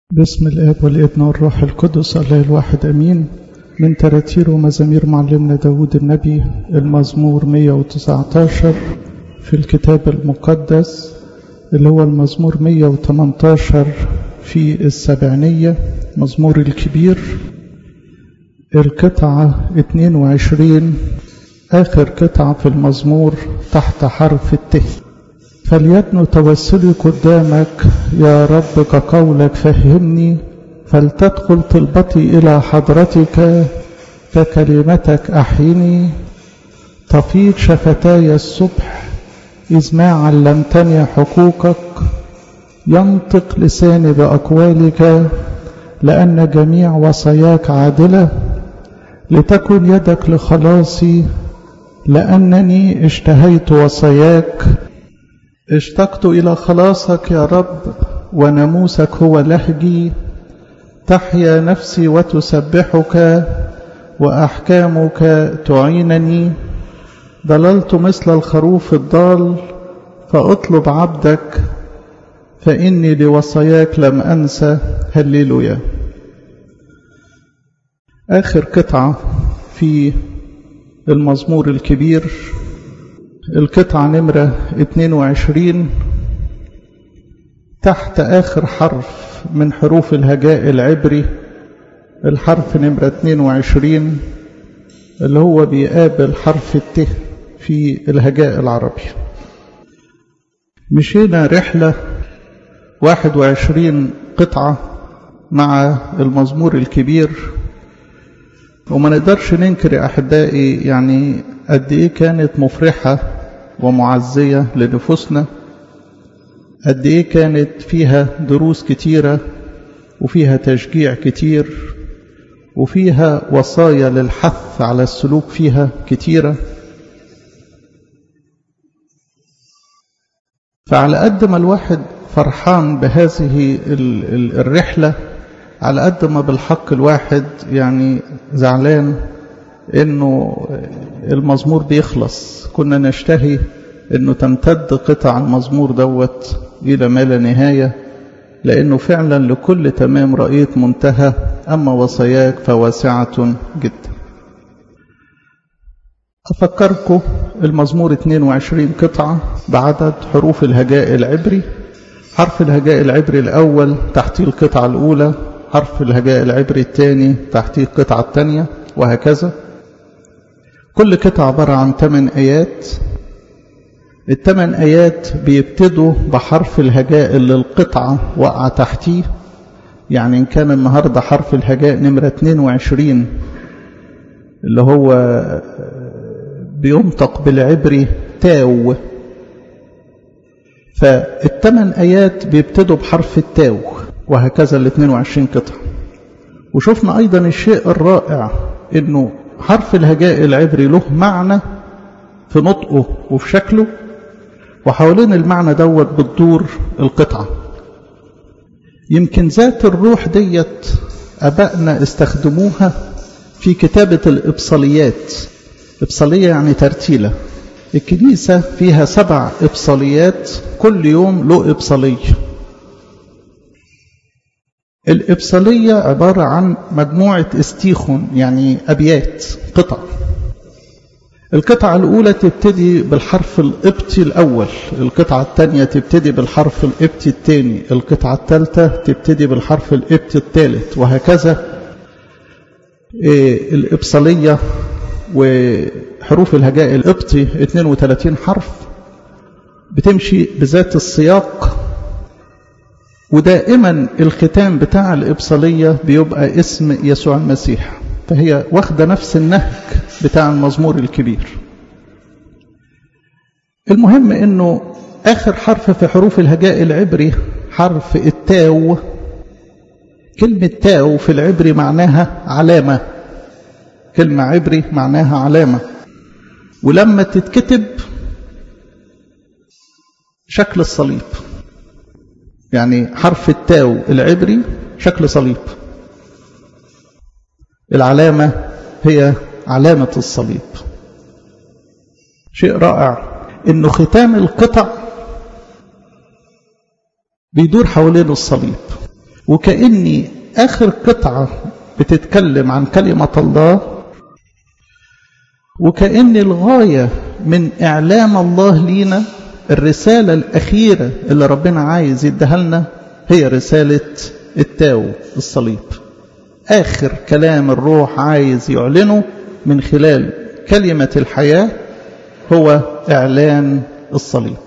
باسم الآب والابن والروح القدس الله الواحد أمين من تراتير ومزامير معلمنا داود النبي المزمور 119 في الكتاب المقدس اللي هو المزمور 118 في السبعينية مزمور الكبير القطعة 22 آخر قطعة في المزمور تحت حرف الت فليدن توسلي قدامك يا رب كقولك فهمني فلتدخل طلبتي إلى حضرتك فكلمتك أحيني تفيض شفتاي الصبح إذ ما علمتني حقوقك ينطق لساني بأقوالك لأن جميع وصاياك عادلة لتكن يدك لخلاصي لأنني اشتهيت وصاياك اشتقت إلى خلاصك يا رب وناموسك هو لهجي تحيا نفسي وتسبحك وأحكامك تعينني ضللت مثل الخروف الضال فأطلب عبدك فإني لوصاياك لم أنسى هللويا آخر قطعة في المزمور الكبير القطعة نمرة 22 تحت آخر حرف من حروف الهجاء العبري الحرف نمرة 22 اللي هو بيقابل حرف الت في الهجاء العربي مشينا رحلة 21 قطعة مع المزمور الكبير وما نقدرش ننكر يا أحبائي يعني قد إيه كانت مفرحة ومعزية لنفوسنا قد إيه كانت فيها دروس كتيرة وفيها تشجيع كتير وفيها وصايا للحث على السلوك فيها كتيرة فعلى قد ما الواحد فرحان بهذه الرحلة على قد ما بالحق الواحد يعني زعلان انه المزمور بيخلص كنا نشتهي انه تمتد قطع المزمور دوت الى ما لا نهايه لانه فعلا لكل تمام رايت منتهى اما وصاياك فواسعه جدا افكركم المزمور 22 قطعه بعدد حروف الهجاء العبري حرف الهجاء العبري الاول تحتيه القطعه الاولى حرف الهجاء العبري الثاني تحتيه القطعه الثانيه وهكذا كل قطعة عبارة عن 8 آيات الثمان آيات بيبتدوا بحرف الهجاء اللي القطعة وقع تحتيه يعني إن كان النهاردة حرف الهجاء نمرة 22 اللي هو بينطق بالعبري تاو فالثمان آيات بيبتدوا بحرف التاو وهكذا ال 22 قطعة وشفنا أيضا الشيء الرائع إنه حرف الهجاء العبري له معنى في نطقه وفي شكله وحوالين المعنى دوت بتدور القطعة يمكن ذات الروح ديت أبائنا استخدموها في كتابة الإبصاليات إبصالية يعني ترتيلة الكنيسة فيها سبع إبصاليات كل يوم له إبصالية الإبصالية عبارة عن مجموعة استيخون يعني أبيات قطع القطعة الأولى تبتدي بالحرف القبطي الأول القطعة الثانية تبتدي بالحرف القبطي الثاني القطعة الثالثة تبتدي بالحرف القبطي الثالث وهكذا الإبصالية وحروف الهجاء القبطي 32 حرف بتمشي بذات السياق ودائما الختام بتاع الإبصالية بيبقى اسم يسوع المسيح فهي واخدة نفس النهج بتاع المزمور الكبير المهم انه اخر حرف في حروف الهجاء العبري حرف التاو كلمة تاو في العبري معناها علامة كلمة عبري معناها علامة ولما تتكتب شكل الصليب يعني حرف التاو العبري شكل صليب العلامة هي علامة الصليب شيء رائع انه ختام القطع بيدور حوالين الصليب وكأني آخر قطعة بتتكلم عن كلمة الله وكأن الغاية من إعلام الله لينا الرسالة الأخيرة اللي ربنا عايز يديها لنا هي رسالة التاو الصليب آخر كلام الروح عايز يعلنه من خلال كلمة الحياة هو إعلان الصليب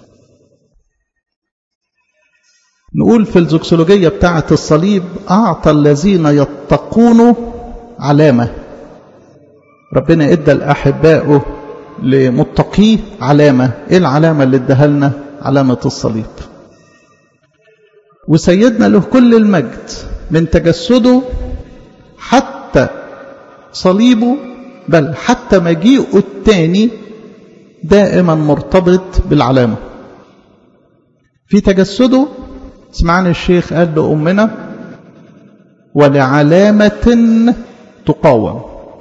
نقول في الزوكسولوجية بتاعة الصليب أعطى الذين يتقونه علامة ربنا ادى لأحبائه لمتقيه علامة ايه العلامة اللي اداها لنا علامة الصليب وسيدنا له كل المجد من تجسده حتى صليبه بل حتى مجيئه الثاني دائما مرتبط بالعلامة في تجسده سمعنا الشيخ قال لأمنا ولعلامة تقاوم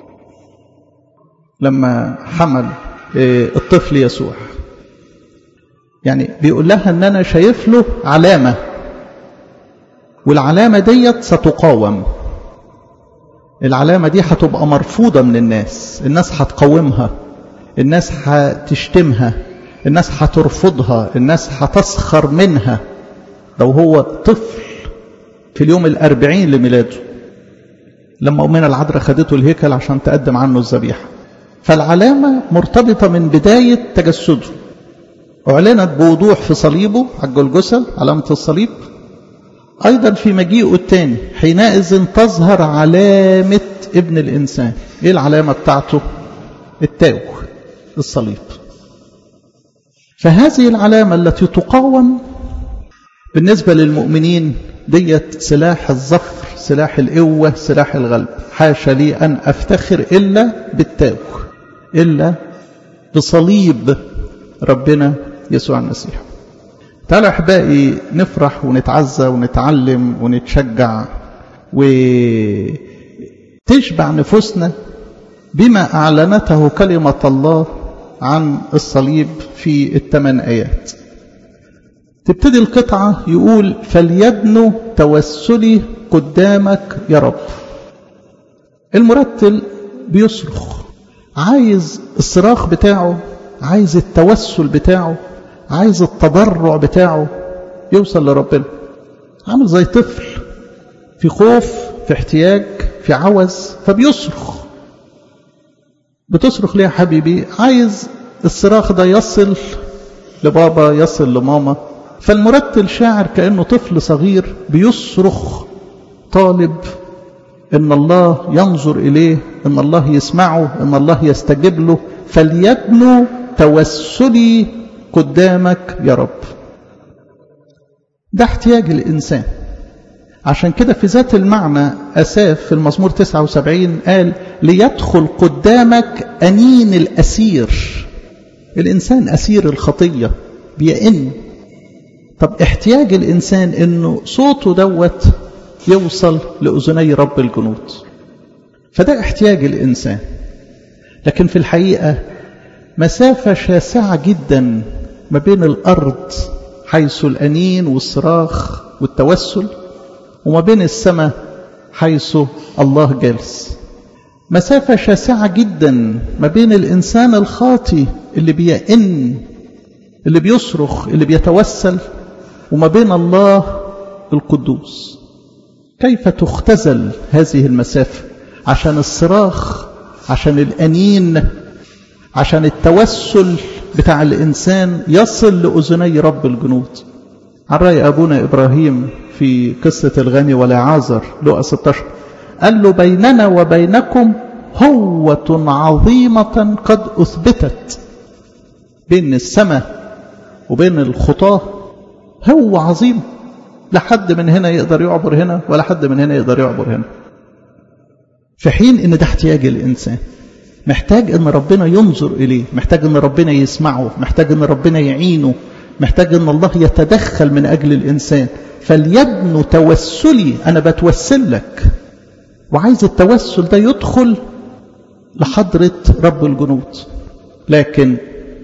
لما حمل الطفل يسوع يعني بيقول لها ان انا شايف له علامة والعلامة ديت ستقاوم العلامة دي هتبقى مرفوضة من الناس الناس هتقاومها الناس هتشتمها الناس هترفضها الناس هتسخر منها لو هو طفل في اليوم الأربعين لميلاده لما أمنا العذراء خدته الهيكل عشان تقدم عنه الذبيحة فالعلامة مرتبطة من بداية تجسده أعلنت بوضوح في صليبه على الجلجسة علامة الصليب أيضا في مجيئه الثاني حينئذ تظهر علامة ابن الإنسان إيه العلامة بتاعته التاو الصليب فهذه العلامة التي تقاوم بالنسبة للمؤمنين ديت سلاح الظفر سلاح القوة سلاح الغلب حاشا لي أن أفتخر إلا بالتاو إلا بصليب ربنا يسوع المسيح تعالوا أحبائي نفرح ونتعزى ونتعلم ونتشجع وتشبع نفوسنا بما أعلنته كلمة الله عن الصليب في الثمان آيات تبتدي القطعة يقول فليدنو توسلي قدامك يا رب المرتل بيصرخ عايز الصراخ بتاعه عايز التوسل بتاعه عايز التضرع بتاعه يوصل لربنا عامل زي طفل في خوف في احتياج في عوز فبيصرخ بتصرخ ليه يا حبيبي عايز الصراخ ده يصل لبابا يصل لماما فالمرتل شاعر كأنه طفل صغير بيصرخ طالب ان الله ينظر اليه ان الله يسمعه ان الله يستجيب له فليبنوا توسلي قدامك يا رب ده احتياج الانسان عشان كده في ذات المعنى اساف في المزمور 79 قال ليدخل قدامك انين الاسير الانسان اسير الخطيه بيئن طب احتياج الانسان انه صوته دوت يوصل لأذني رب الجنود فده احتياج الإنسان لكن في الحقيقة مسافة شاسعة جدا ما بين الأرض حيث الأنين والصراخ والتوسل وما بين السماء حيث الله جالس مسافة شاسعة جدا ما بين الإنسان الخاطي اللي بيئن اللي بيصرخ اللي بيتوسل وما بين الله القدوس كيف تختزل هذه المسافة عشان الصراخ عشان الأنين عشان التوسل بتاع الإنسان يصل لأذني رب الجنود عن رأي أبونا إبراهيم في قصة الغني والعازر لقى 16 قال له بيننا وبينكم هوة عظيمة قد أثبتت بين السماء وبين الخطاة هو عظيم لا حد من هنا يقدر يعبر هنا ولا حد من هنا يقدر يعبر هنا في حين ان ده احتياج الانسان محتاج ان ربنا ينظر اليه محتاج ان ربنا يسمعه محتاج ان ربنا يعينه محتاج ان الله يتدخل من اجل الانسان فليبنوا توسلي انا بتوسل لك وعايز التوسل ده يدخل لحضرة رب الجنود لكن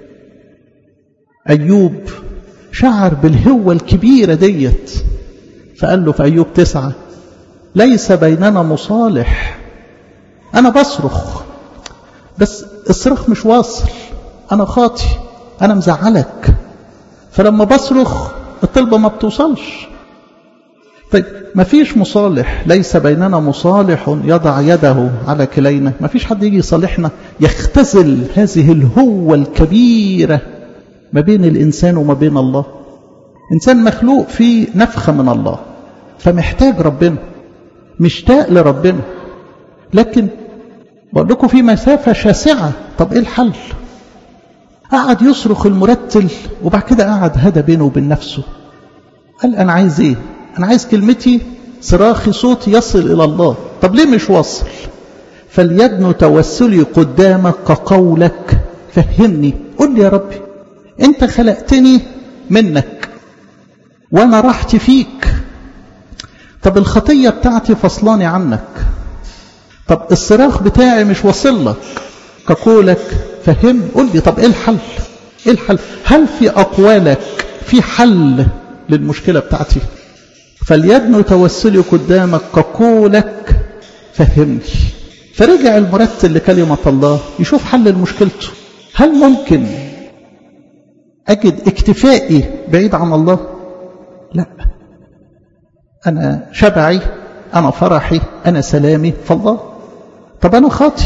أيوب شعر بالهوة الكبيرة ديت فقال له في أيوب تسعة ليس بيننا مصالح أنا بصرخ بس الصراخ مش واصل أنا خاطي أنا مزعلك فلما بصرخ الطلبة ما بتوصلش طيب ما فيش مصالح ليس بيننا مصالح يضع يده على كلينا ما فيش حد يجي يصالحنا يختزل هذه الهوة الكبيرة ما بين الإنسان وما بين الله إنسان مخلوق فيه نفخة من الله فمحتاج ربنا مشتاق لربنا لكن بقول لكم في مسافة شاسعة طب إيه الحل قعد يصرخ المرتل وبعد كده قعد هدى بينه وبين نفسه قال أنا عايز إيه أنا عايز كلمتي صراخي صوتي يصل إلى الله طب ليه مش واصل فليدن توسلي قدامك كقولك فهمني قل لي يا ربي أنت خلقتني منك وأنا راحتي فيك طب الخطية بتاعتي فصلاني عنك طب الصراخ بتاعي مش واصل لك كقولك فهم قل لي طب ايه الحل ايه الحل هل في اقوالك في حل للمشكلة بتاعتي فليدن توسلي قدامك كقولك فهمني فرجع المرتل لكلمة الله يشوف حل لمشكلته هل ممكن أجد اكتفائي بعيد عن الله لا أنا شبعي أنا فرحي أنا سلامي فالله طب أنا خاطي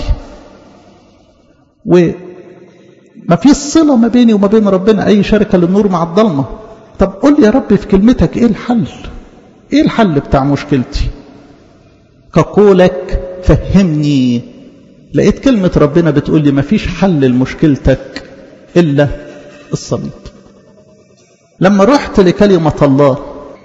وما فيش صلة ما بيني وما بين ربنا أي شركة للنور مع الضلمة طب قل لي يا رب في كلمتك إيه الحل إيه الحل بتاع مشكلتي كقولك فهمني لقيت كلمة ربنا بتقول لي ما فيش حل لمشكلتك إلا الصليب لما رحت لكلمة الله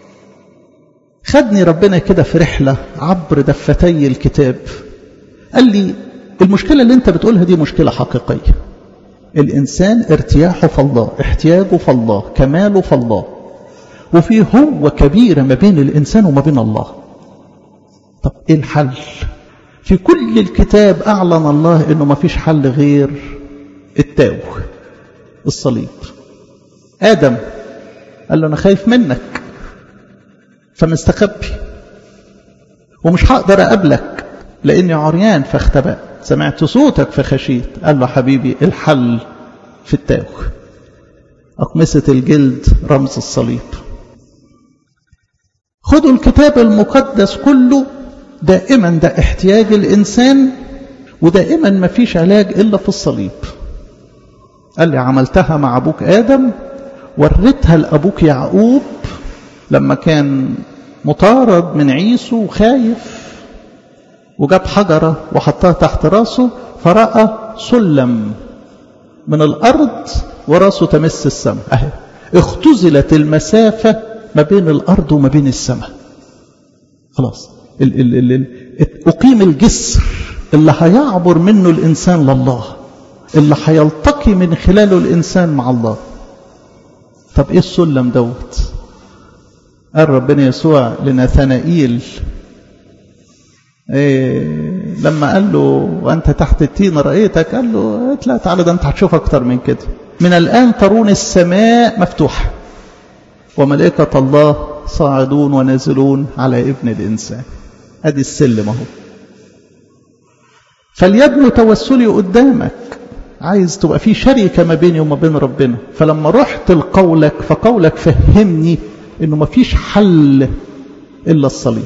خدني ربنا كده في رحلة عبر دفتي الكتاب قال لي المشكلة اللي انت بتقولها دي مشكلة حقيقية الإنسان ارتياحه في الله احتياجه في الله كماله في الله وفي هو كبيرة ما بين الإنسان وما بين الله طب ايه الحل في كل الكتاب أعلن الله انه ما فيش حل غير التاوه الصليب آدم قال له أنا خايف منك فمستخبي ومش هقدر أقابلك لأني عريان فاختبأت سمعت صوتك فخشيت قال له حبيبي الحل في التاوه أقمصة الجلد رمز الصليب خدوا الكتاب المقدس كله دائما ده احتياج الإنسان ودائما ما فيش علاج إلا في الصليب قال لي عملتها مع أبوك آدم وريتها لأبوك يعقوب لما كان مطارد من عيسو وخايف وجاب حجرة وحطها تحت راسه فرأى سلم من الأرض وراسه تمس السماء أهي اختزلت المسافة ما بين الأرض وما بين السماء خلاص ال ال ال أقيم الجسر اللي هيعبر منه الإنسان لله اللي هيلتقي من خلاله الإنسان مع الله طب إيه السلم دوت قال ربنا يسوع لناثنائيل إيه لما قال له وأنت تحت التين رأيتك قال له لا تعالى ده أنت هتشوف أكتر من كده من الآن ترون السماء مفتوحة وملائكة الله صاعدون ونازلون على ابن الإنسان أدي السلم أهو فليبنوا توسلي قدامك عايز تبقى في شركة ما بيني وما بين ربنا فلما رحت لقولك فقولك فهمني انه ما فيش حل الا الصليب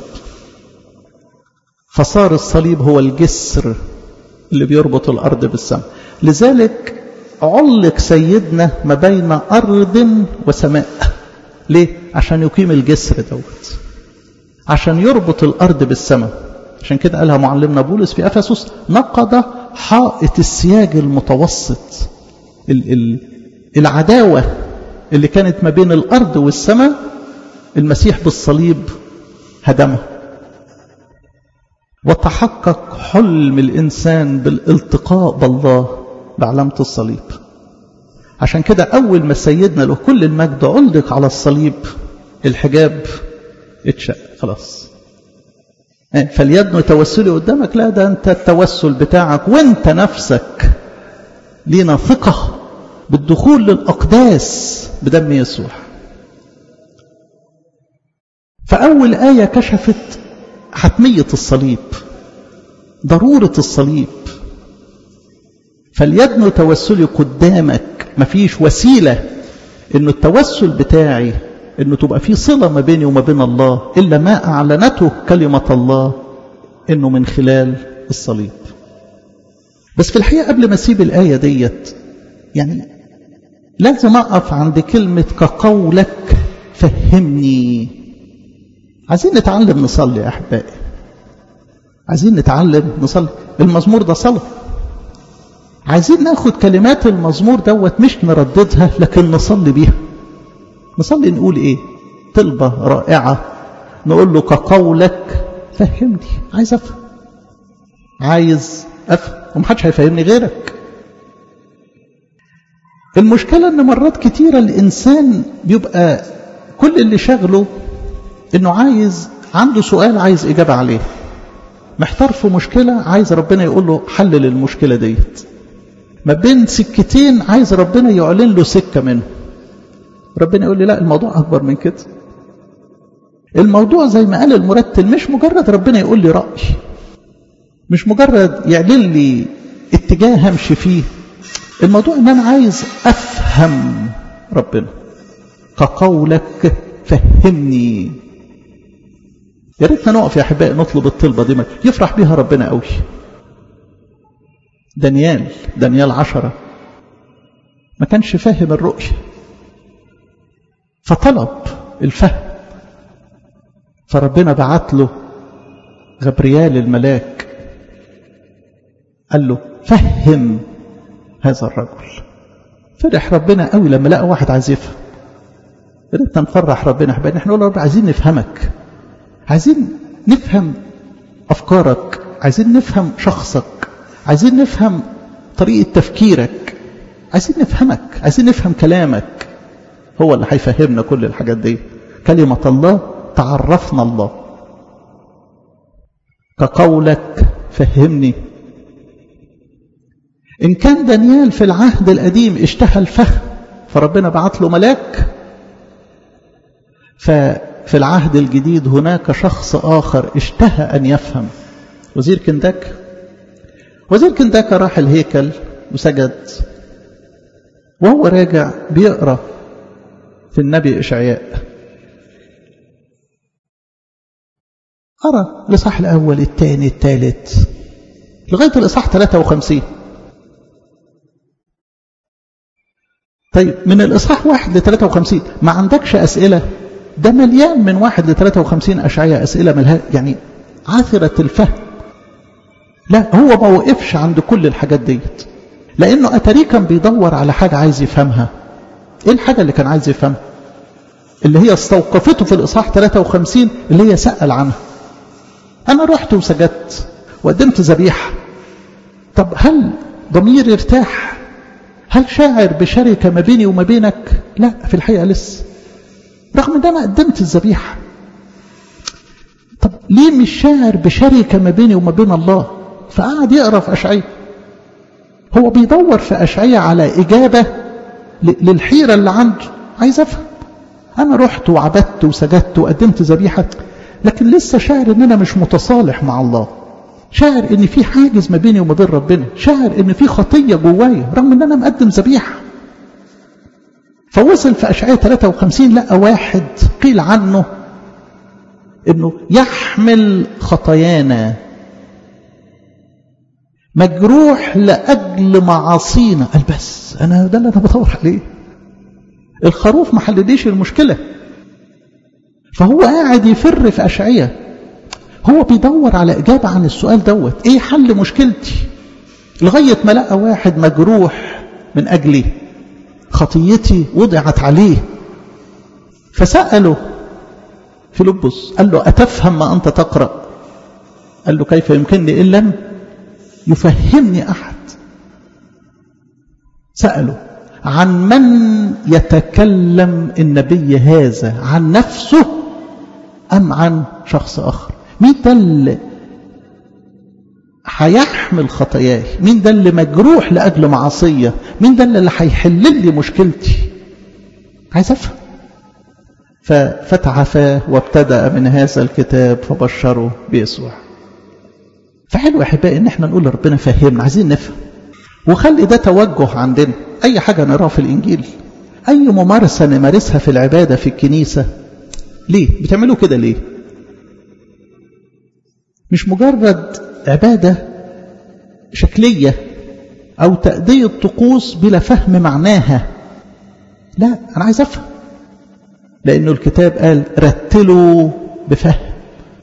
فصار الصليب هو الجسر اللي بيربط الارض بالسماء لذلك علق سيدنا ما بين ارض وسماء ليه عشان يقيم الجسر دوت عشان يربط الارض بالسماء عشان كده قالها معلمنا بولس في افسس نقض حائط السياج المتوسط العداوه اللي كانت ما بين الارض والسماء المسيح بالصليب هدمه وتحقق حلم الإنسان بالالتقاء بالله بعلامة الصليب عشان كده أول ما سيدنا له كل المجد علق على الصليب الحجاب اتشق خلاص فليدنو توسلي قدامك لا ده أنت التوسل بتاعك وانت نفسك لينا ثقة بالدخول للأقداس بدم يسوع فأول آية كشفت حتمية الصليب ضرورة الصليب فليدنو توسلي قدامك مفيش وسيلة انه التوسل بتاعي انه تبقى في صلة ما بيني وما بين الله الا ما اعلنته كلمة الله انه من خلال الصليب بس في الحقيقة قبل ما اسيب الآية ديت يعني لازم اقف عند كلمة كقولك فهمني عايزين نتعلم نصلي يا احبائي عايزين نتعلم نصلي المزمور ده صلاه عايزين ناخد كلمات المزمور دوت مش نرددها لكن نصلي بيها نصلي نقول ايه طلبة رائعة نقول له كقولك فهمني عايز افهم عايز افهم ومحدش هيفهمني غيرك المشكلة ان مرات كتيرة الانسان بيبقى كل اللي شغله انه عايز عنده سؤال عايز اجابة عليه محتار في مشكلة عايز ربنا يقول له حلل المشكلة ديت ما بين سكتين عايز ربنا يعلن له سكة منه ربنا يقول لي لا الموضوع أكبر من كده الموضوع زي ما قال المرتل مش مجرد ربنا يقول لي رأي مش مجرد يعلن لي اتجاه همشي فيه الموضوع ان انا عايز افهم ربنا كقولك فهمني يا ريتنا نقف يا احبائي نطلب الطلبه دي يفرح بيها ربنا قوي دانيال دانيال عشرة ما كانش فاهم الرؤية فطلب الفهم فربنا بعت له غبريال الملاك قال له فهم هذا الرجل فرح ربنا قوي لما لقى واحد عايز يفهم ريتنا نفرح ربنا احبائي احنا نقول رب عايزين نفهمك عايزين نفهم افكارك عايزين نفهم شخصك عايزين نفهم طريقة تفكيرك عايزين نفهمك عايزين نفهم كلامك هو اللي هيفهمنا كل الحاجات دي كلمة الله تعرفنا الله كقولك فهمني إن كان دانيال في العهد القديم اشتهى الفهم فربنا بعت له ملاك ففي العهد الجديد هناك شخص آخر اشتهى أن يفهم وزير كنداك وزير كنداكا راح الهيكل وسجد وهو راجع بيقرا في النبي إشعياء قرا الإصحاح الأول الثاني الثالث لغاية الإصحاح 53 طيب من الإصحاح واحد ل 53 ما عندكش أسئلة ده مليان من واحد ل 53 أشعياء أسئلة ملها يعني عاثرة الفهم لا هو ما وقفش عند كل الحاجات ديت لانه اتاريه كان بيدور على حاجه عايز يفهمها ايه الحاجه اللي كان عايز يفهمها اللي هي استوقفته في الاصحاح 53 اللي هي سال عنها انا رحت وسجدت وقدمت ذبيحه طب هل ضميري ارتاح هل شاعر بشركه ما بيني وما بينك لا في الحقيقه لسه رغم ان انا قدمت الذبيحه طب ليه مش شاعر بشركه ما بيني وما بين الله فقعد يقرا في اشعياء هو بيدور في اشعياء على اجابه للحيره اللي عنده عايز افهم انا رحت وعبدت وسجدت وقدمت ذبيحه لكن لسه شاعر ان انا مش متصالح مع الله شاعر ان في حاجز ما بيني وما بين ربنا شاعر ان في خطيه جوايا رغم ان انا مقدم ذبيحه فوصل في اشعياء 53 لقى واحد قيل عنه انه يحمل خطايانا مجروح لاجل معاصينا قال بس انا ده اللي انا بدور عليه الخروف ما حلليش المشكله فهو قاعد يفر في اشعياء هو بيدور على اجابه عن السؤال دوت ايه حل مشكلتي لغايه ما لقى واحد مجروح من اجلي خطيتي وضعت عليه فساله فيلبس قال له اتفهم ما انت تقرا قال له كيف يمكنني ان لم يفهمني احد ساله عن من يتكلم النبي هذا عن نفسه ام عن شخص اخر مين ده اللي هيحمل خطاياي مين ده اللي مجروح لاجل معصيه مين ده اللي هيحل لي مشكلتي عايز افهم ففتح فاه وابتدأ من هذا الكتاب فبشره بيسوع فحلو أحبائي إن احنا نقول لربنا فهمنا عايزين نفهم وخلي ده توجه عندنا أي حاجة نقراها في الإنجيل أي ممارسة نمارسها في العبادة في الكنيسة ليه؟ بتعملوا كده ليه؟ مش مجرد عبادة شكلية أو تأدية طقوس بلا فهم معناها لا أنا عايز أفهم لأنه الكتاب قال رتلوا بفهم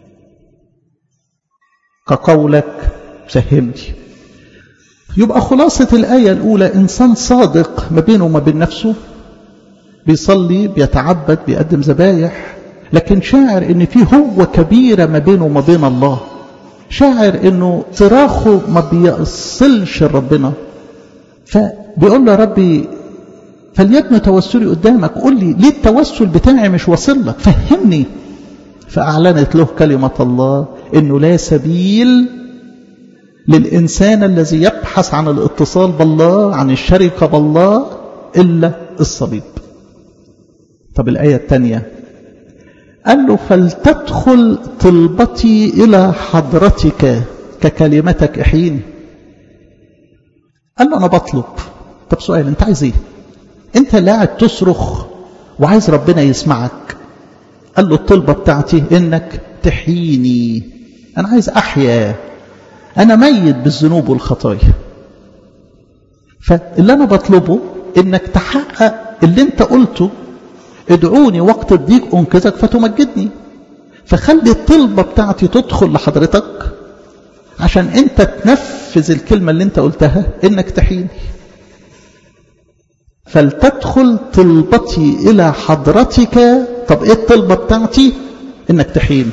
كقولك فهمني يبقى خلاصة الآية الأولى إنسان صادق ما بينه وما بين نفسه بيصلي بيتعبد بيقدم ذبايح لكن شاعر ان في هو كبيرة ما بينه وما بين الله شاعر انه صراخه ما بيصلش لربنا فبيقول له ربي فليكن توسلي قدامك قول لي ليه التوسل بتاعي مش واصل لك فهمني فأعلنت له كلمة الله انه لا سبيل للإنسان الذي يبحث عن الاتصال بالله عن الشركة بالله إلا الصليب طب الآية الثانية قال له فلتدخل طلبتي إلى حضرتك ككلمتك احييني قال له أنا بطلب طب سؤال أنت عايز إيه أنت اللي قاعد تصرخ وعايز ربنا يسمعك قال له الطلبة بتاعتي إنك تحييني أنا عايز أحيا أنا ميت بالذنوب والخطايا فاللي أنا بطلبه إنك تحقق اللي أنت قلته ادعوني وقت الضيق أنقذك فتمجدني فخلي الطلبة بتاعتي تدخل لحضرتك عشان أنت تنفذ الكلمة اللي أنت قلتها إنك تحيني فلتدخل طلبتي إلى حضرتك طب إيه الطلبة بتاعتي إنك تحيني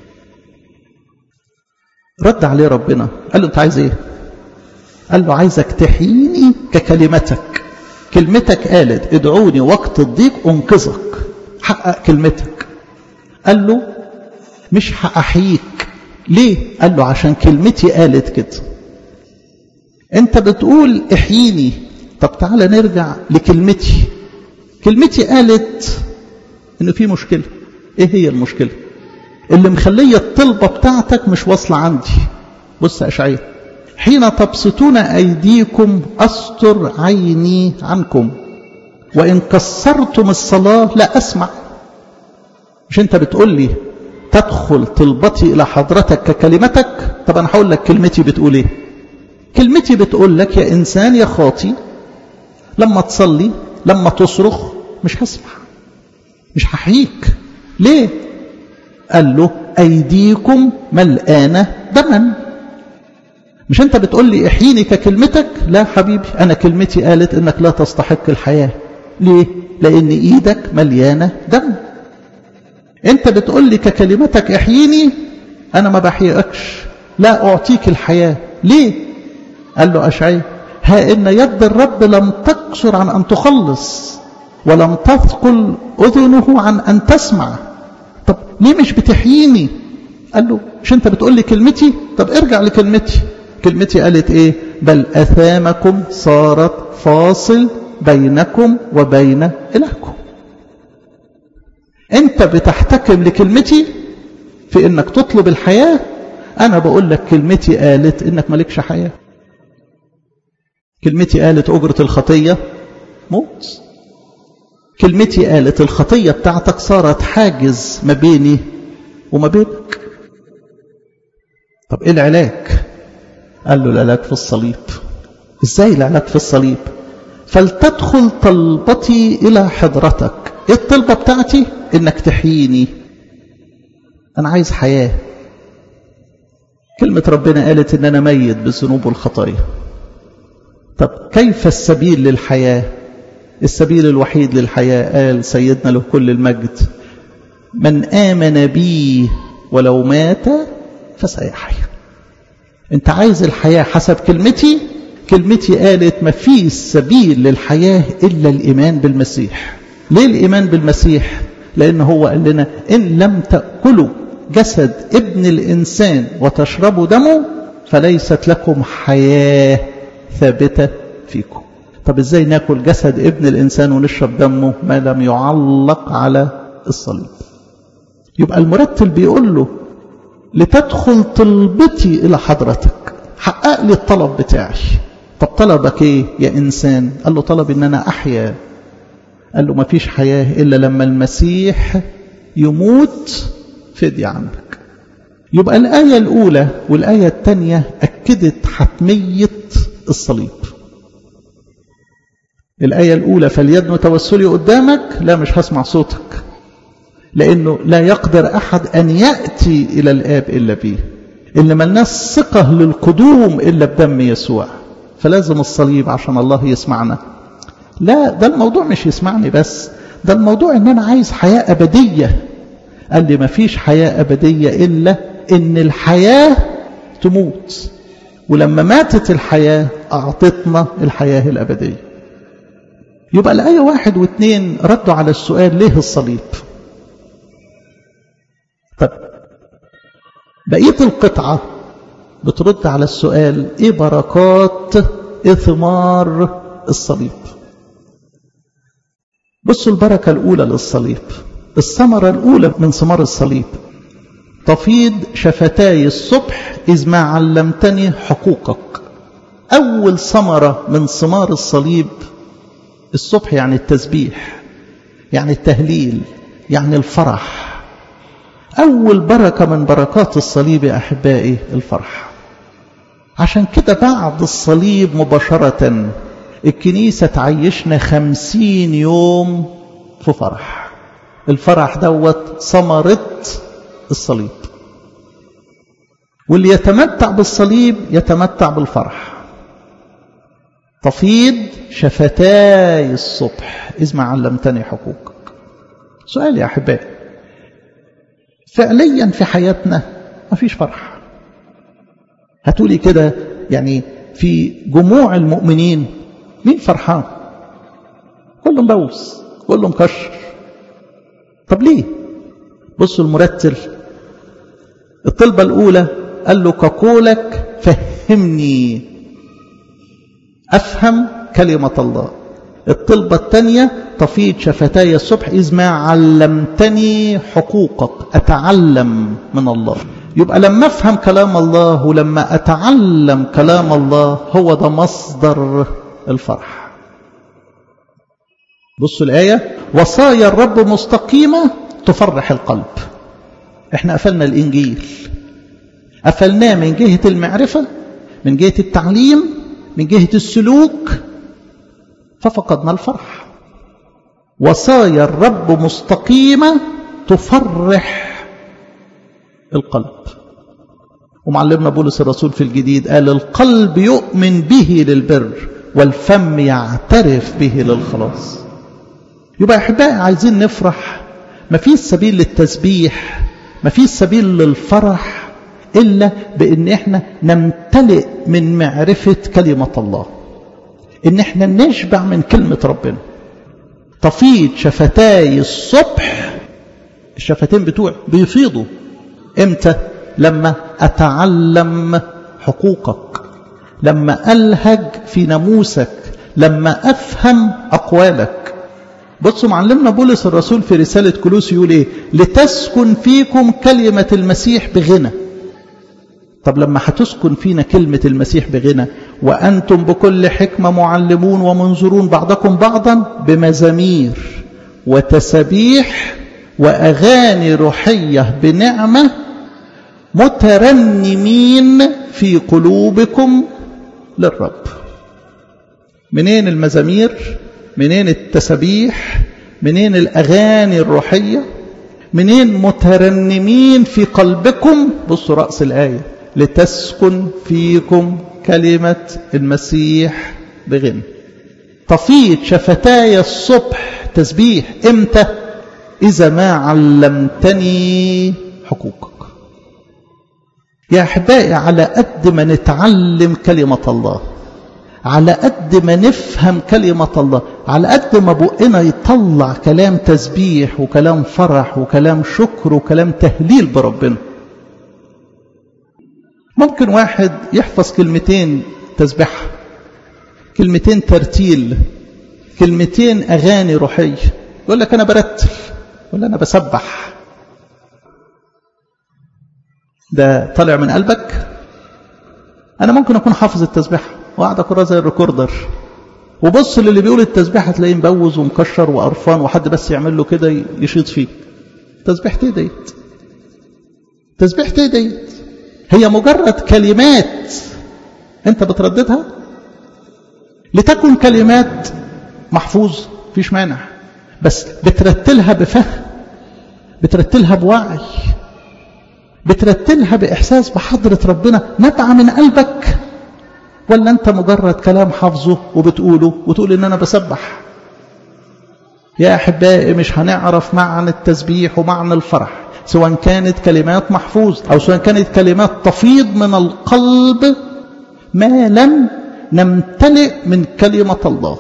رد عليه ربنا قال له أنت عايز إيه قال له عايزك تحييني ككلمتك كلمتك قالت ادعوني وقت الضيق انقذك حقق كلمتك قال له مش هأحييك ليه قال له عشان كلمتي قالت كده انت بتقول احييني طب تعالى نرجع لكلمتي كلمتي قالت انه في مشكلة ايه هي المشكلة اللي مخلية الطلبة بتاعتك مش واصلة عندي بص يا اشعياء حين تبسطون أيديكم أستر عيني عنكم وإن كسرتم الصلاة لا أسمع مش أنت بتقول لي تدخل طلبتي إلى حضرتك ككلمتك طب أنا هقول لك كلمتي بتقول إيه كلمتي بتقول لك يا إنسان يا خاطي لما تصلي لما تصرخ مش هسمع مش هحييك ليه قال له أيديكم ملآنة دما مش انت بتقول لي احييني ككلمتك لا حبيبي انا كلمتي قالت انك لا تستحق الحياة ليه لان ايدك مليانة دم انت بتقول لي ككلمتك احييني انا ما بحيئكش لا اعطيك الحياة ليه قال له اشعي ها ان يد الرب لم تقصر عن ان تخلص ولم تثقل اذنه عن ان تسمع طب ليه مش بتحييني قال له مش انت بتقول لي كلمتي طب ارجع لكلمتي كلمتي قالت ايه بل اثامكم صارت فاصل بينكم وبين الهكم انت بتحتكم لكلمتي في انك تطلب الحياة انا بقول لك كلمتي قالت انك مالكش حياة كلمتي قالت اجرة الخطية موت كلمتي قالت الخطية بتاعتك صارت حاجز ما بيني وما بينك طب ايه العلاج قال له العلاج في الصليب ازاي العلاج في الصليب فلتدخل طلبتي الى حضرتك ايه الطلبة بتاعتي انك تحييني انا عايز حياة كلمة ربنا قالت ان انا ميت بالذنوب والخطايا طب كيف السبيل للحياة السبيل الوحيد للحياة قال سيدنا له كل المجد من آمن بي ولو مات فسيحيا انت عايز الحياة حسب كلمتي كلمتي قالت ما فيش سبيل للحياة إلا الإيمان بالمسيح ليه الإيمان بالمسيح لأن هو قال لنا إن لم تأكلوا جسد ابن الإنسان وتشربوا دمه فليست لكم حياة ثابتة فيكم طب ازاي ناكل جسد ابن الإنسان ونشرب دمه ما لم يعلق على الصليب يبقى المرتل بيقول له لتدخل طلبتي إلى حضرتك حقق لي الطلب بتاعي طب طلبك ايه يا إنسان قال له طلب إن أنا أحيا قال له ما فيش حياة إلا لما المسيح يموت فدية عنك يبقى الآية الأولى والآية الثانية أكدت حتمية الصليب الآية الأولى فليدن توسلي قدامك لا مش هسمع صوتك لأنه لا يقدر أحد أن يأتي إلى الآب إلا به إن ملناش ثقة للقدوم إلا بدم يسوع فلازم الصليب عشان الله يسمعنا لا ده الموضوع مش يسمعني بس ده الموضوع ان انا عايز حياة ابدية قال لي مفيش حياة ابدية الا ان الحياة تموت ولما ماتت الحياة اعطتنا الحياة الابدية يبقى الآية واحد واثنين ردوا على السؤال ليه الصليب طب بقية القطعة بترد على السؤال ايه بركات اثمار الصليب بصوا البركة الأولى للصليب الثمرة الأولى من ثمار الصليب تفيض شفتاي الصبح إذ ما علمتني حقوقك أول ثمرة من ثمار الصليب الصبح يعني التسبيح يعني التهليل يعني الفرح أول بركة من بركات الصليب يا أحبائي الفرح عشان كده بعد الصليب مباشرة الكنيسة تعيشنا خمسين يوم في فرح الفرح دوت ثمرة الصليب واللي يتمتع بالصليب يتمتع بالفرح تفيض شفتاي الصبح إذ ما علمتني حقوقك سؤال يا أحبائي فعليا في حياتنا ما فيش فرح هتقولي كده يعني في جموع المؤمنين مين فرحان كله مبوس كله مكشر طب ليه بصوا المرتل الطلبة الأولى قال له كقولك فهمني أفهم كلمة الله الطلبة الثانية تفيض شفتاي الصبح إذ ما علمتني حقوقك أتعلم من الله يبقى لما أفهم كلام الله ولما أتعلم كلام الله هو ده مصدر الفرح بصوا الآية وصايا الرب مستقيمة تفرح القلب احنا قفلنا الإنجيل قفلناه من جهة المعرفة من جهة التعليم من جهة السلوك ففقدنا الفرح وصايا الرب مستقيمة تفرح القلب ومعلمنا بولس الرسول في الجديد قال القلب يؤمن به للبر والفم يعترف به للخلاص يبقى احبائي عايزين نفرح ما فيش سبيل للتسبيح ما فيش سبيل للفرح إلا بأن احنا نمتلئ من معرفة كلمة الله ان احنا نشبع من كلمة ربنا تفيض شفتاي الصبح الشفتين بتوعي بيفيضوا امتى لما اتعلم حقوقك لما الهج في ناموسك لما افهم اقوالك بصوا معلمنا بولس الرسول في رسالة كلوس يقول ايه لتسكن فيكم كلمة المسيح بغنى طب لما هتسكن فينا كلمة المسيح بغنى وأنتم بكل حكمة معلمون ومنظرون بعضكم بعضا بمزامير وتسبيح وأغاني روحية بنعمة مترنمين في قلوبكم للرب منين المزامير منين التسبيح منين الأغاني الروحية منين مترنمين في قلبكم بصوا رأس الآية لتسكن فيكم كلمة المسيح بغنى تفيض شفتاي الصبح تسبيح امتى إذا ما علمتني حقوقك يا أحبائي على قد ما نتعلم كلمة الله على قد ما نفهم كلمة الله على قد ما بقنا يطلع كلام تسبيح وكلام فرح وكلام شكر وكلام تهليل بربنا ممكن واحد يحفظ كلمتين تسبيح كلمتين ترتيل كلمتين أغاني روحية يقول لك أنا برتل تقول أنا بسبح ده طالع من قلبك أنا ممكن أكون حافظ التسبيح وقاعد أقرأ زي الريكوردر وبص للي بيقول التسبيح هتلاقيه مبوز ومكشر وقرفان وحد بس يعمل له كده يشيط فيه تسبيحتي ديت تسبيحتي ديت هي مجرد كلمات انت بترددها لتكن كلمات محفوظ فيش مانع بس بترتلها بفهم بترتلها بوعي بترتلها بإحساس بحضرة ربنا نبع من قلبك ولا أنت مجرد كلام حافظه وبتقوله وتقول إن أنا بسبح يا أحبائي مش هنعرف معنى التسبيح ومعنى الفرح سواء كانت كلمات محفوظ أو سواء كانت كلمات تفيض من القلب ما لم نمتلئ من كلمة الله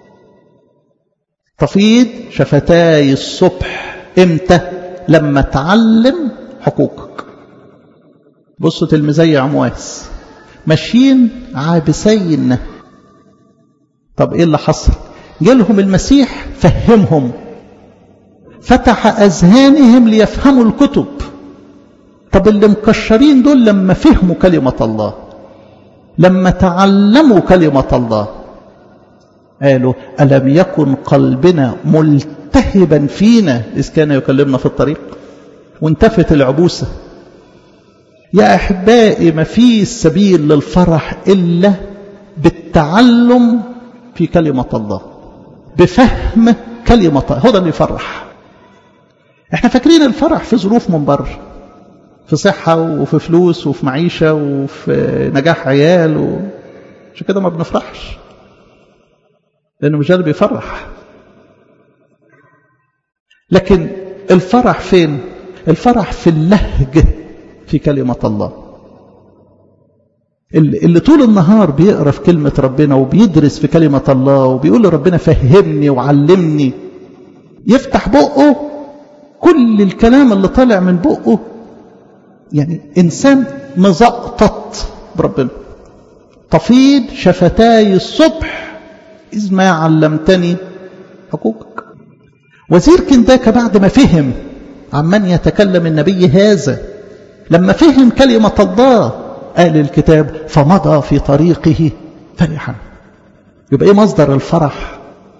تفيض شفتاي الصبح امتى لما تعلم حقوقك بصوا تلميذي عمواس ماشيين عابسين طب ايه اللي حصل جالهم المسيح فهمهم فتح اذهانهم ليفهموا الكتب طب اللي مكشرين دول لما فهموا كلمه الله لما تعلموا كلمه الله قالوا الم يكن قلبنا ملتهبا فينا اذ كان يكلمنا في الطريق وانتفت العبوسه يا احبائي ما في سبيل للفرح الا بالتعلم في كلمه الله بفهم كلمه الله هو ده اللي يفرح احنا فاكرين الفرح في ظروف من بره في صحه وفي فلوس وفي معيشه وفي نجاح عيال و... عشان كده ما بنفرحش لانه مش ده اللي بيفرح لكن الفرح فين الفرح في اللهجه في كلمة الله اللي طول النهار بيقرأ في كلمة ربنا وبيدرس في كلمة الله وبيقول لربنا فهمني وعلمني يفتح بقه كل الكلام اللي طالع من بقه يعني إنسان مزقطط بربنا تفيض شفتاي الصبح إذ ما علمتني حقوقك وزير كنداكا بعد ما فهم عمن يتكلم النبي هذا لما فهم كلمة الله قال الكتاب فمضى في طريقه فرحا يبقى ايه مصدر الفرح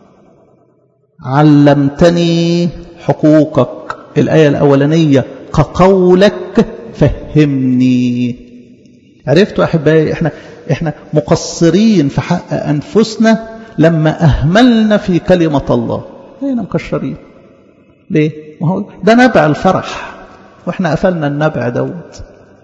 علمتني حقوقك الآية الأولانية كقولك فهمني عرفتوا أحبائي احنا احنا مقصرين في حق أنفسنا لما أهملنا في كلمة الله هنا مكشرين ليه؟ ما هو ده نبع الفرح واحنا قفلنا النبع دوت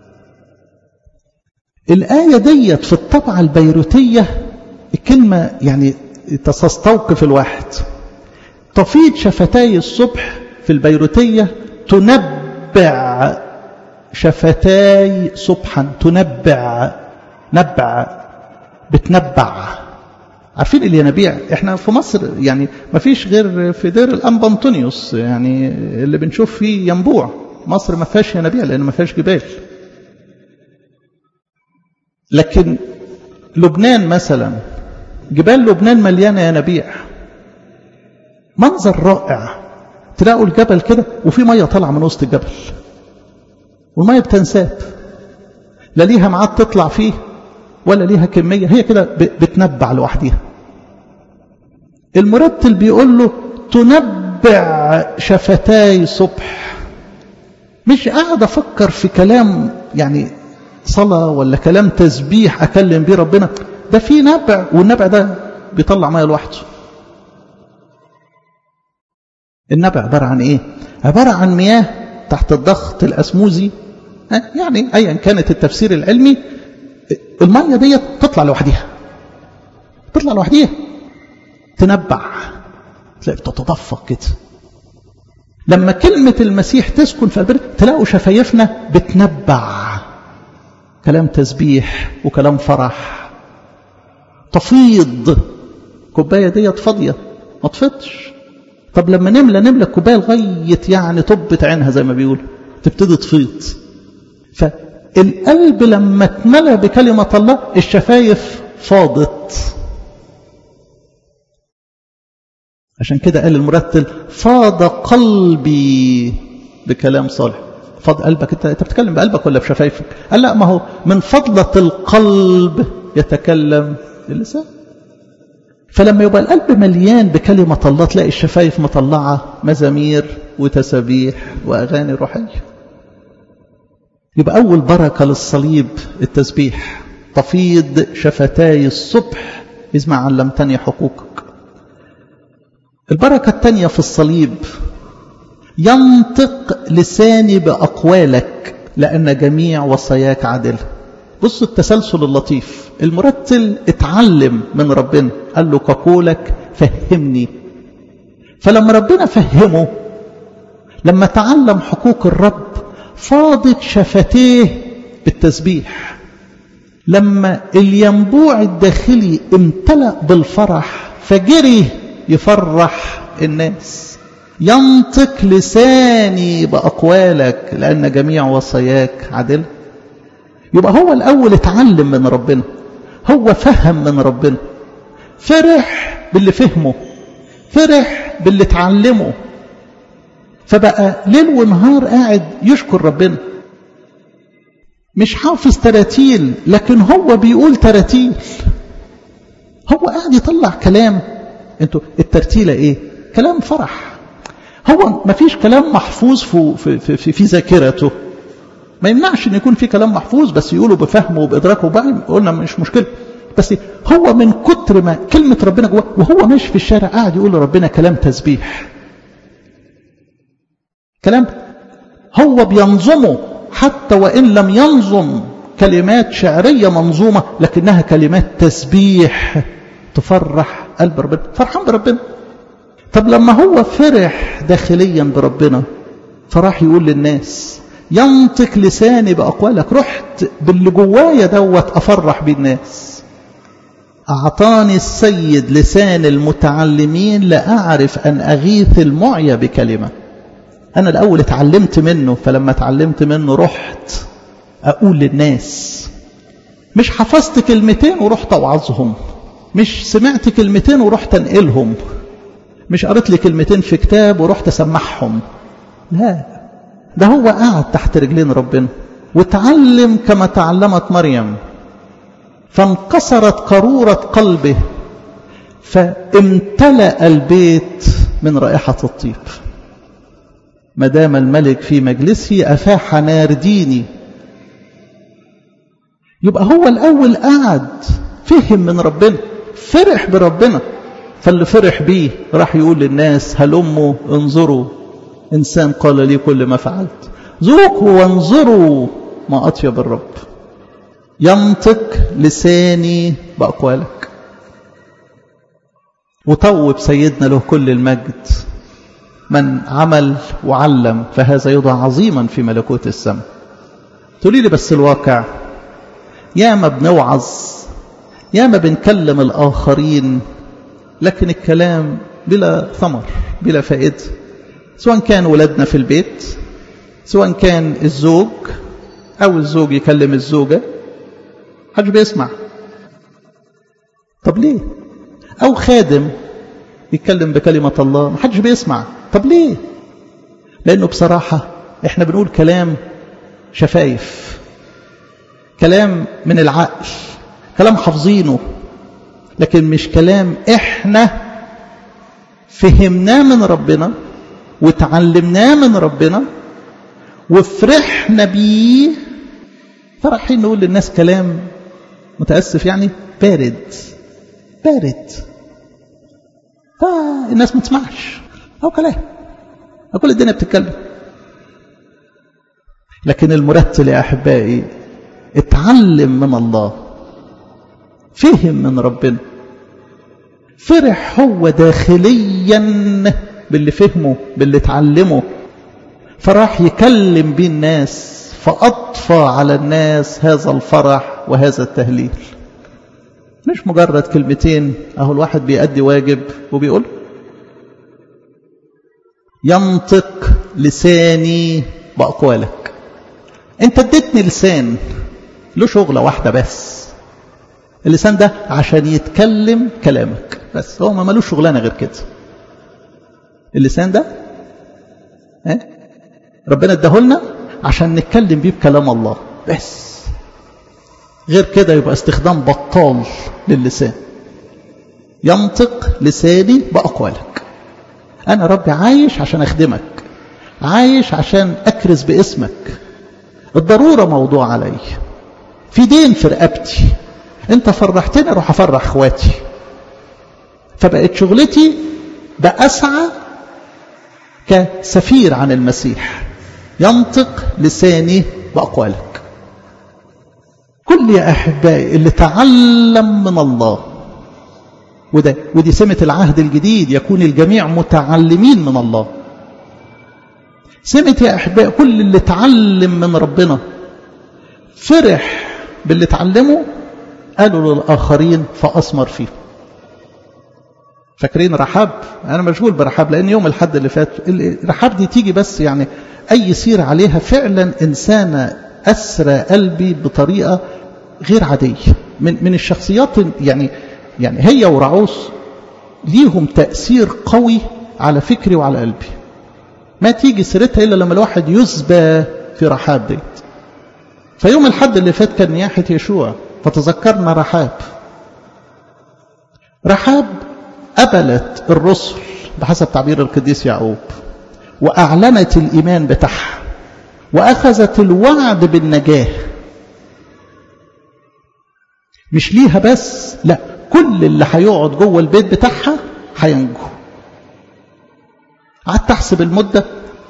الآية ديت في الطبعة البيروتية الكلمة يعني تستوقف الواحد تفيض شفتاي الصبح في البيروتية تنبع شفتاي صبحا تنبع نبع بتنبع عارفين الينابيع احنا في مصر يعني ما فيش غير في دير الانبا انطونيوس يعني اللي بنشوف فيه ينبوع مصر ما فيهاش ينابيع لان ما فيهاش جبال لكن لبنان مثلا جبال لبنان مليانه ينابيع منظر رائع تلاقوا الجبل كده وفي ميه طالعه من وسط الجبل والميه بتنساب لا ليها ميعاد تطلع فيه ولا ليها كميه هي كده بتنبع لوحديها المرتل بيقول له تنبع شفتاي صبح مش قاعد افكر في كلام يعني صلاه ولا كلام تسبيح اكلم بيه ربنا ده في نبع والنبع ده بيطلع ميه لوحده النبع عباره عن ايه عباره عن مياه تحت الضغط الاسموزي يعني ايا كانت التفسير العلمي الميه ديت تطلع لوحديها تطلع لوحديها تنبع تلاقي بتتدفق كده لما كلمة المسيح تسكن في قلبنا تلاقوا شفايفنا بتنبع كلام تسبيح وكلام فرح تفيض كوباية ديت فاضية ما تفضش طب لما نملى نملى الكوباية لغاية يعني طبت عينها زي ما بيقولوا تبتدي تفيض فالقلب لما اتملى بكلمة الله الشفايف فاضت عشان كده قال المرتل فاض قلبي بكلام صالح فاض قلبك انت انت بتتكلم بقلبك ولا بشفايفك قال لا ما هو من فضلة القلب يتكلم اللسان فلما يبقى القلب مليان بكلمة الله تلاقي الشفايف مطلعة مزامير وتسابيح وأغاني روحية يبقى أول بركة للصليب التسبيح تفيض شفتاي الصبح إذ ما علمتني حقوقك البركة الثانية في الصليب ينطق لساني بأقوالك لأن جميع وصاياك عادلة بصوا التسلسل اللطيف المرتل اتعلم من ربنا قال له كقولك فهمني فلما ربنا فهمه لما تعلم حقوق الرب فاضت شفتيه بالتسبيح لما الينبوع الداخلي امتلأ بالفرح فجري يفرح الناس ينطق لساني بأقوالك لأن جميع وصاياك عدل يبقى هو الأول اتعلم من ربنا هو فهم من ربنا فرح باللي فهمه فرح باللي اتعلمه فبقى ليل ونهار قاعد يشكر ربنا مش حافظ تراتيل لكن هو بيقول تراتيل هو قاعد يطلع كلام انتوا الترتيلة ايه كلام فرح هو ما فيش كلام محفوظ في, في, في, في ذاكرته ما يمنعش ان يكون في كلام محفوظ بس يقوله بفهمه وبادراكه وبقى قلنا مش مشكله بس هو من كتر ما كلمه ربنا جواه وهو ماشي في الشارع قاعد يقول لربنا كلام تسبيح كلام هو بينظمه حتى وان لم ينظم كلمات شعريه منظومه لكنها كلمات تسبيح تفرح قلب ربنا فرحان بربنا طب لما هو فرح داخليا بربنا فراح يقول للناس ينطق لساني بأقوالك رحت باللي جوايا دوت أفرح بيه الناس أعطاني السيد لسان المتعلمين لأعرف أن أغيث المعيا بكلمة أنا الأول اتعلمت منه فلما اتعلمت منه رحت أقول للناس مش حفظت كلمتين ورحت أوعظهم مش سمعت كلمتين ورحت أنقلهم مش قريت لي كلمتين في كتاب ورحت أسمعهم لا ده هو قاعد تحت رجلين ربنا وتعلم كما تعلمت مريم فانكسرت قارورة قلبه فامتلأ البيت من رائحة الطيب ما دام الملك في مجلسه أفاح نار ديني يبقى هو الأول قاعد فهم من ربنا فرح بربنا فاللي فرح بيه راح يقول للناس هلموا انظروا إنسان قال لي كل ما فعلت ذوقوا وانظروا ما أطيب الرب ينطق لساني بأقوالك وطوب سيدنا له كل المجد من عمل وعلم فهذا يضع عظيما في ملكوت السماء تقولي لي بس الواقع ياما بنوعظ ياما بنكلم الآخرين لكن الكلام بلا ثمر بلا فائده سواء كان ولادنا في البيت سواء كان الزوج أو الزوج يكلم الزوجة حاج بيسمع طب ليه أو خادم يتكلم بكلمة الله ما حدش بيسمع طب ليه لأنه بصراحة احنا بنقول كلام شفايف كلام من العقل كلام حافظينه لكن مش كلام احنا فهمناه من ربنا وتعلمناه من ربنا وفرحنا بيه فرايحين نقول للناس كلام متأسف يعني بارد بارد فالناس ما تسمعش أو كلام أو كل الدنيا بتتكلم لكن المرتل يا أحبائي اتعلم من الله فهم من ربنا فرح هو داخليا باللي فهمه باللي اتعلمه فراح يكلم بيه الناس فأطفى على الناس هذا الفرح وهذا التهليل مش مجرد كلمتين اهو الواحد بيأدي واجب وبيقول ينطق لساني بأقوالك انت اديتني لسان له شغلة واحدة بس اللسان ده عشان يتكلم كلامك بس هو ما ملوش شغلانة غير كده اللسان ده ها ربنا اداهولنا عشان نتكلم بيه بكلام الله بس غير كده يبقى استخدام بطال للسان ينطق لساني بأقوالك أنا ربي عايش عشان أخدمك عايش عشان أكرز باسمك الضرورة موضوع علي في دين في رقبتي انت فرحتني اروح افرح اخواتي فبقت شغلتي بأسعى كسفير عن المسيح ينطق لساني بأقوالك كل يا أحبائي اللي تعلم من الله وده ودي سمة العهد الجديد يكون الجميع متعلمين من الله سمة يا أحبائي كل اللي تعلم من ربنا فرح باللي تعلمه قالوا للآخرين فأثمر فيه فاكرين رحاب أنا مشغول برحاب لأن يوم الحد اللي فات رحاب دي تيجي بس يعني أي سير عليها فعلا إنسانة أسرى قلبي بطريقة غير عادية من, من الشخصيات يعني يعني هي ورعوس ليهم تأثير قوي على فكري وعلى قلبي ما تيجي سيرتها إلا لما الواحد يسبى في رحاب ديت فيوم الحد اللي فات كان نياحة يشوع فتذكرنا رحاب رحاب قبلت الرسل بحسب تعبير القديس يعقوب وأعلنت الإيمان بتاعها وأخذت الوعد بالنجاة مش ليها بس لا كل اللي هيقعد جوه البيت بتاعها هينجو قعدت احسب المده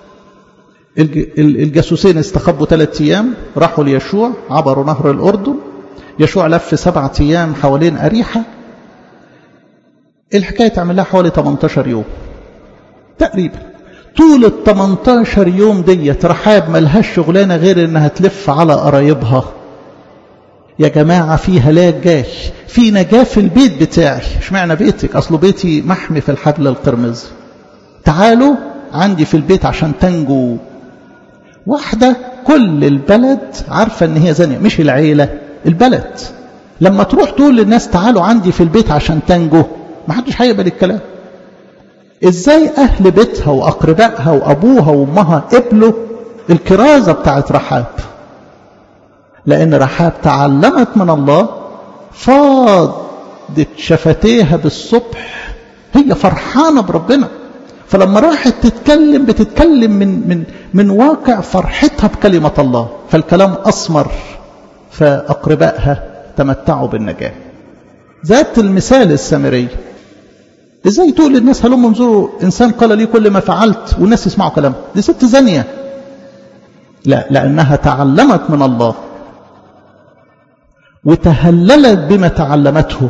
الجاسوسين استخبوا ثلاث ايام راحوا ليشوع عبروا نهر الاردن يشوع لف سبعة ايام حوالين اريحه الحكايه تعمل لها حوالي 18 يوم تقريبا طول ال 18 يوم ديت رحاب ملهاش شغلانه غير انها تلف على قرايبها يا جماعة في هلاك جاي في نجاة في البيت بتاعي اشمعنى بيتك أصله بيتي محمي في الحبل القرمز تعالوا عندي في البيت عشان تنجو واحدة كل البلد عارفة ان هي زانية مش العيلة البلد لما تروح تقول للناس تعالوا عندي في البيت عشان تنجو ما حدش هيقبل الكلام ازاي اهل بيتها واقربائها وابوها وامها قبلوا الكرازة بتاعت رحاب لأن رحاب تعلمت من الله فاضت شفتيها بالصبح هي فرحانة بربنا فلما راحت تتكلم بتتكلم من من من واقع فرحتها بكلمة الله فالكلام أثمر فأقربائها تمتعوا بالنجاة ذات المثال السامري ازاي تقول للناس هلم انظروا انسان قال لي كل ما فعلت والناس يسمعوا كلامه دي ست زانيه لا لانها تعلمت من الله وتهللت بما تعلمته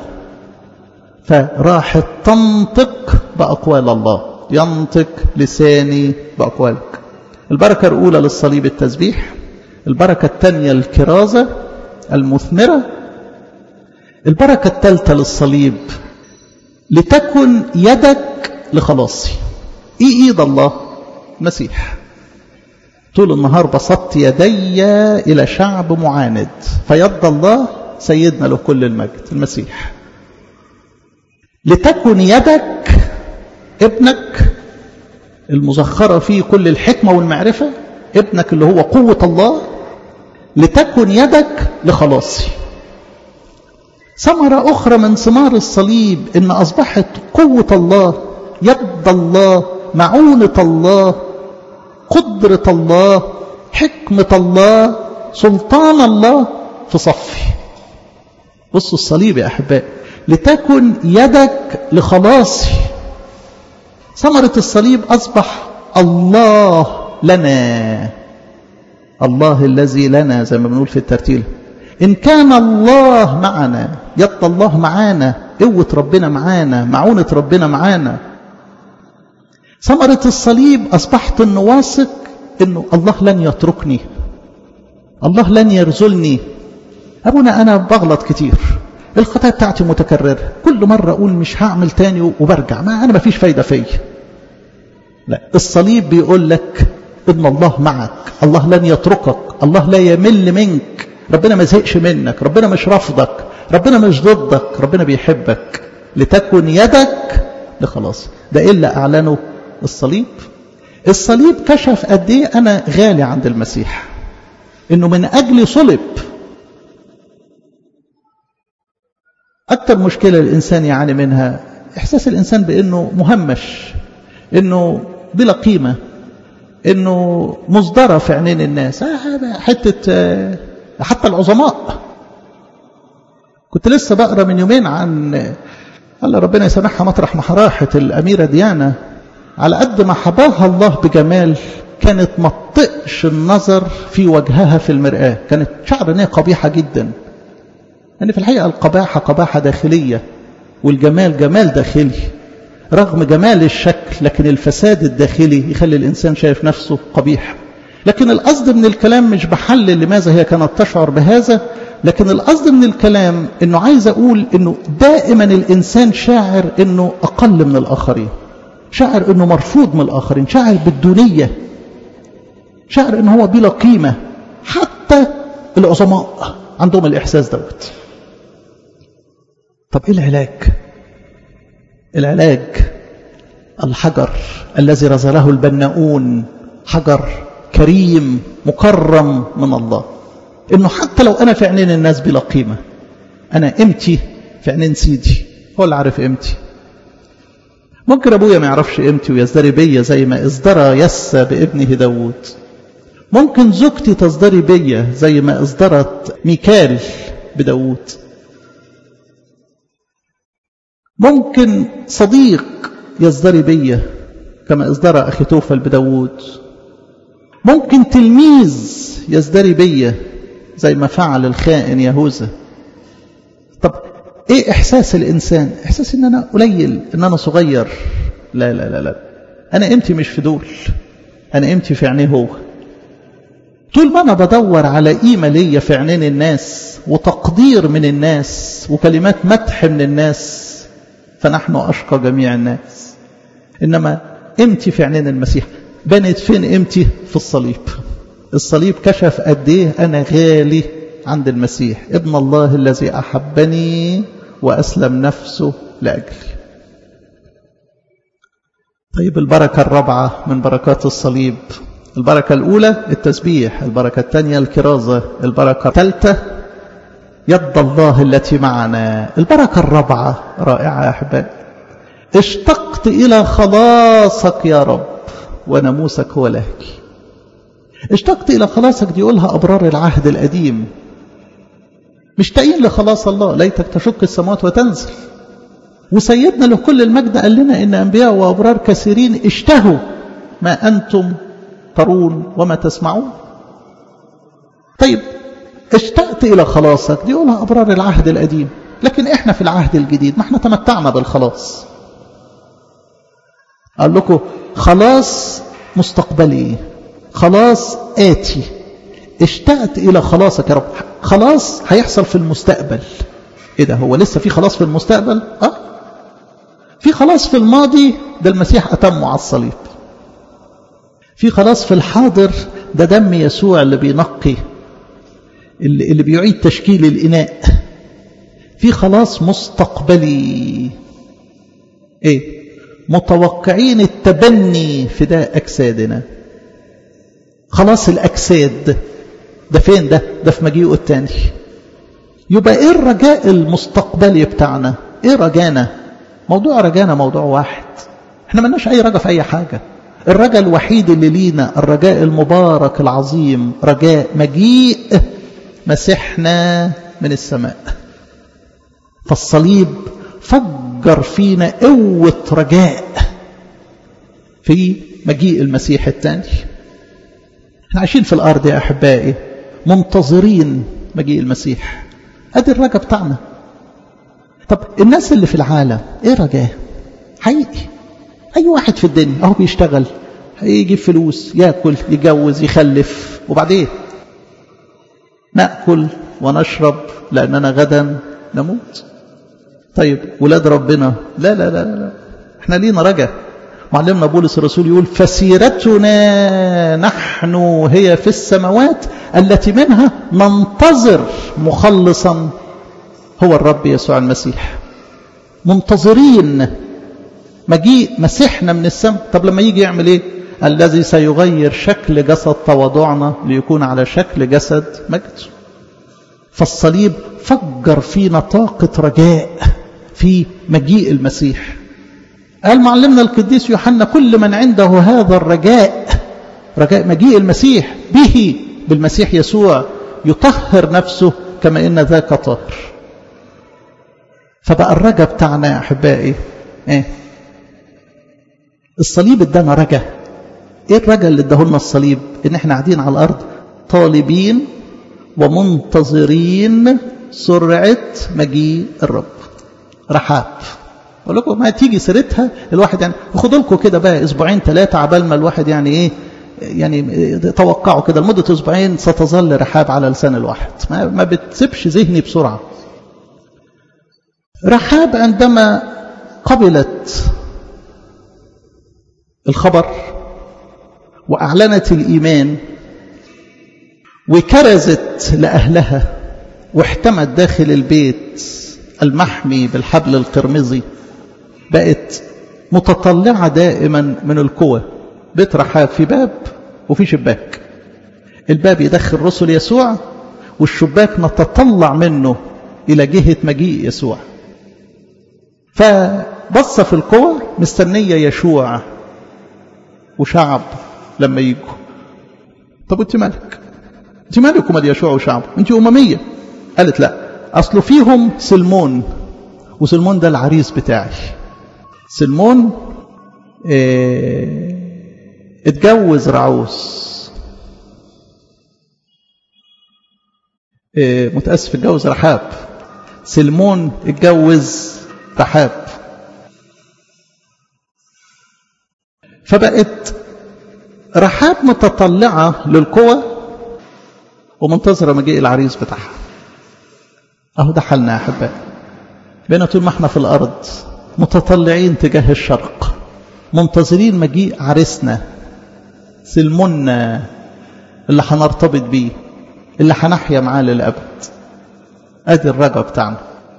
فراحت تنطق بأقوال الله ينطق لساني بأقوالك البركة الأولى للصليب التسبيح البركة الثانية الكرازة المثمرة البركة الثالثة للصليب لتكن يدك لخلاصي ايه ايد الله مسيح طول النهار بسطت يدي إلى شعب معاند فيد الله سيدنا له كل المجد المسيح لتكن يدك ابنك المزخرة فيه كل الحكمة والمعرفة ابنك اللي هو قوة الله لتكن يدك لخلاصي ثمرة أخرى من ثمار الصليب إن أصبحت قوة الله يد الله معونة الله قدرة الله حكمة الله سلطان الله في صفي بصوا الصليب يا أحبائي لتكن يدك لخلاصي ثمرة الصليب أصبح الله لنا الله الذي لنا زي ما بنقول في الترتيل إن كان الله معنا يد الله معانا قوة ربنا معانا معونة ربنا معانا ثمرة الصليب أصبحت أنه واثق أنه الله لن يتركني الله لن يرزلني أبونا أنا بغلط كتير الخطايا بتاعتي متكررة كل مرة أقول مش هعمل تاني وبرجع ما أنا ما فيش فايدة فيا لا الصليب بيقول لك إن الله معك الله لن يتركك الله لا يمل منك ربنا ما زهقش منك ربنا مش رفضك ربنا مش ضدك ربنا بيحبك لتكن يدك لخلاص ده إيه اللي أعلنه الصليب الصليب كشف قد ايه انا غالي عند المسيح انه من اجلي صلب اكتر مشكله الانسان يعاني منها احساس الانسان بانه مهمش انه بلا قيمه انه مصدره في عينين الناس آه حته آه حتى العظماء كنت لسه بقرا من يومين عن الله ربنا يسامحها مطرح ما راحت الاميره ديانا على قد ما حباها الله بجمال كانت ما تطقش النظر في وجهها في المرآة كانت شعر ان هي قبيحة جدا يعني في الحقيقة القباحة قباحة داخلية والجمال جمال داخلي رغم جمال الشكل لكن الفساد الداخلي يخلي الإنسان شايف نفسه قبيح لكن القصد من الكلام مش بحلل لماذا هي كانت تشعر بهذا لكن القصد من الكلام انه عايز اقول انه دائما الانسان شاعر انه اقل من الاخرين شاعر انه مرفوض من الاخرين شاعر بالدونيه شاعر ان هو بلا قيمه حتى العظماء عندهم الاحساس دوت طب ايه العلاج العلاج الحجر الذي رزله البناؤون حجر كريم مكرم من الله انه حتى لو انا في عينين الناس بلا قيمه انا قيمتي في عينين سيدي هو اللي عارف قيمتي ممكن ابويا ما يعرفش قيمتي ويزدري بيا زي ما ازدرى يسى بابنه داوود ممكن زوجتي تزدري بيا زي ما ازدرت ميكال بداوود ممكن صديق يزدري بيا كما ازدرى اخي توفل بداوود ممكن تلميذ يزدري بيا زي ما فعل الخائن يهوذا طب ايه احساس الانسان احساس ان انا قليل ان انا صغير لا لا لا لا انا قيمتي مش في دول انا قيمتي في عينيه هو طول ما انا بدور على قيمه ليا في عينين الناس وتقدير من الناس وكلمات مدح من الناس فنحن اشقى جميع الناس انما قيمتي في عينين المسيح بنت فين قيمتي في الصليب الصليب كشف قد ايه انا غالي عند المسيح ابن الله الذي احبني واسلم نفسه لاجلي طيب البركه الرابعه من بركات الصليب البركه الاولى التسبيح البركه الثانيه الكرازه البركه الثالثه يد الله التي معنا البركه الرابعه رائعه يا احبائي اشتقت الى خلاصك يا رب وناموسك هو لهجي اشتقت إلى خلاصك دي يقولها أبرار العهد القديم مشتاقين لخلاص الله ليتك تشق السماوات وتنزل وسيدنا لكل المجد قال لنا إن أنبياء وأبرار كثيرين اشتهوا ما أنتم ترون وما تسمعون طيب اشتقت إلى خلاصك دي يقولها أبرار العهد القديم لكن إحنا في العهد الجديد ما احنا تمتعنا بالخلاص قال لكم خلاص مستقبلي خلاص آتي اشتقت إلى خلاصك يا رب خلاص هيحصل في المستقبل ايه ده هو لسه في خلاص في المستقبل اه في خلاص في الماضي ده المسيح أتمه على الصليب في خلاص في الحاضر ده دم يسوع اللي بينقي اللي, اللي بيعيد تشكيل الإناء في خلاص مستقبلي ايه متوقعين التبني فداء أجسادنا خلاص الأجساد ده فين ده ده في مجيئه التاني يبقى ايه الرجاء المستقبلي بتاعنا ايه رجانا موضوع رجانا موضوع واحد احنا ملناش اي رجاء في اي حاجة الرجاء الوحيد اللي لينا الرجاء المبارك العظيم رجاء مجيء مسيحنا من السماء فالصليب فجر فينا قوة رجاء في مجيء المسيح الثاني احنا عايشين في الارض يا احبائي منتظرين مجيء المسيح ادي الرجاء بتاعنا طب الناس اللي في العالم ايه رجاه حقيقي اي واحد في الدنيا اهو بيشتغل يجيب فلوس ياكل يجوز يخلف وبعدين ناكل ونشرب لاننا غدا نموت طيب ولاد ربنا لا لا لا لا احنا لينا رجاء معلمنا بولس الرسول يقول فسيرتنا نحن هي في السماوات التي منها ننتظر مخلصا هو الرب يسوع المسيح منتظرين مجيء مسيحنا من السماء طب لما يجي يعمل ايه الذي سيغير شكل جسد تواضعنا ليكون على شكل جسد مجد فالصليب فجر فينا طاقة رجاء في مجيء المسيح قال معلمنا القديس يوحنا كل من عنده هذا الرجاء رجاء مجيء المسيح به بالمسيح يسوع يطهر نفسه كما إن ذاك طاهر فبقى الرجاء بتاعنا يا أحبائي إيه؟ الصليب ادانا رجاء ايه الرجاء اللي اداهولنا الصليب ان احنا قاعدين على الارض طالبين ومنتظرين سرعة مجيء الرب رحاب اقول لكم ما تيجي سيرتها الواحد يعني خدوا لكم كده بقى اسبوعين ثلاثة عبال ما الواحد يعني ايه يعني توقعوا كده لمدة اسبوعين ستظل رحاب على لسان الواحد ما, ما بتسيبش ذهني بسرعة رحاب عندما قبلت الخبر وأعلنت الإيمان وكرزت لأهلها واحتمت داخل البيت المحمي بالحبل القرمزي بقت متطلعة دائما من القوة بيت رحاب في باب وفي شباك الباب يدخل رسل يسوع والشباك نتطلع منه إلى جهة مجيء يسوع فبص في القوة مستنية يشوع وشعب لما يجوا طب انت مالك انت مالك ومال يشوع وشعب انت أممية قالت لا أصل فيهم سلمون وسلمون ده العريس بتاعي سلمون اه اتجوز رعوس اه متأسف اتجوز رحاب سلمون اتجوز رحاب فبقت رحاب متطلعة للقوة ومنتظرة مجيء العريس بتاعها أهو ده حالنا يا أحبائي بقينا طول ما احنا في الأرض متطلعين تجاه الشرق منتظرين مجيء عريسنا سلمنا اللي هنرتبط بيه اللي هنحيا معاه للأبد أدي الرجا بتاعنا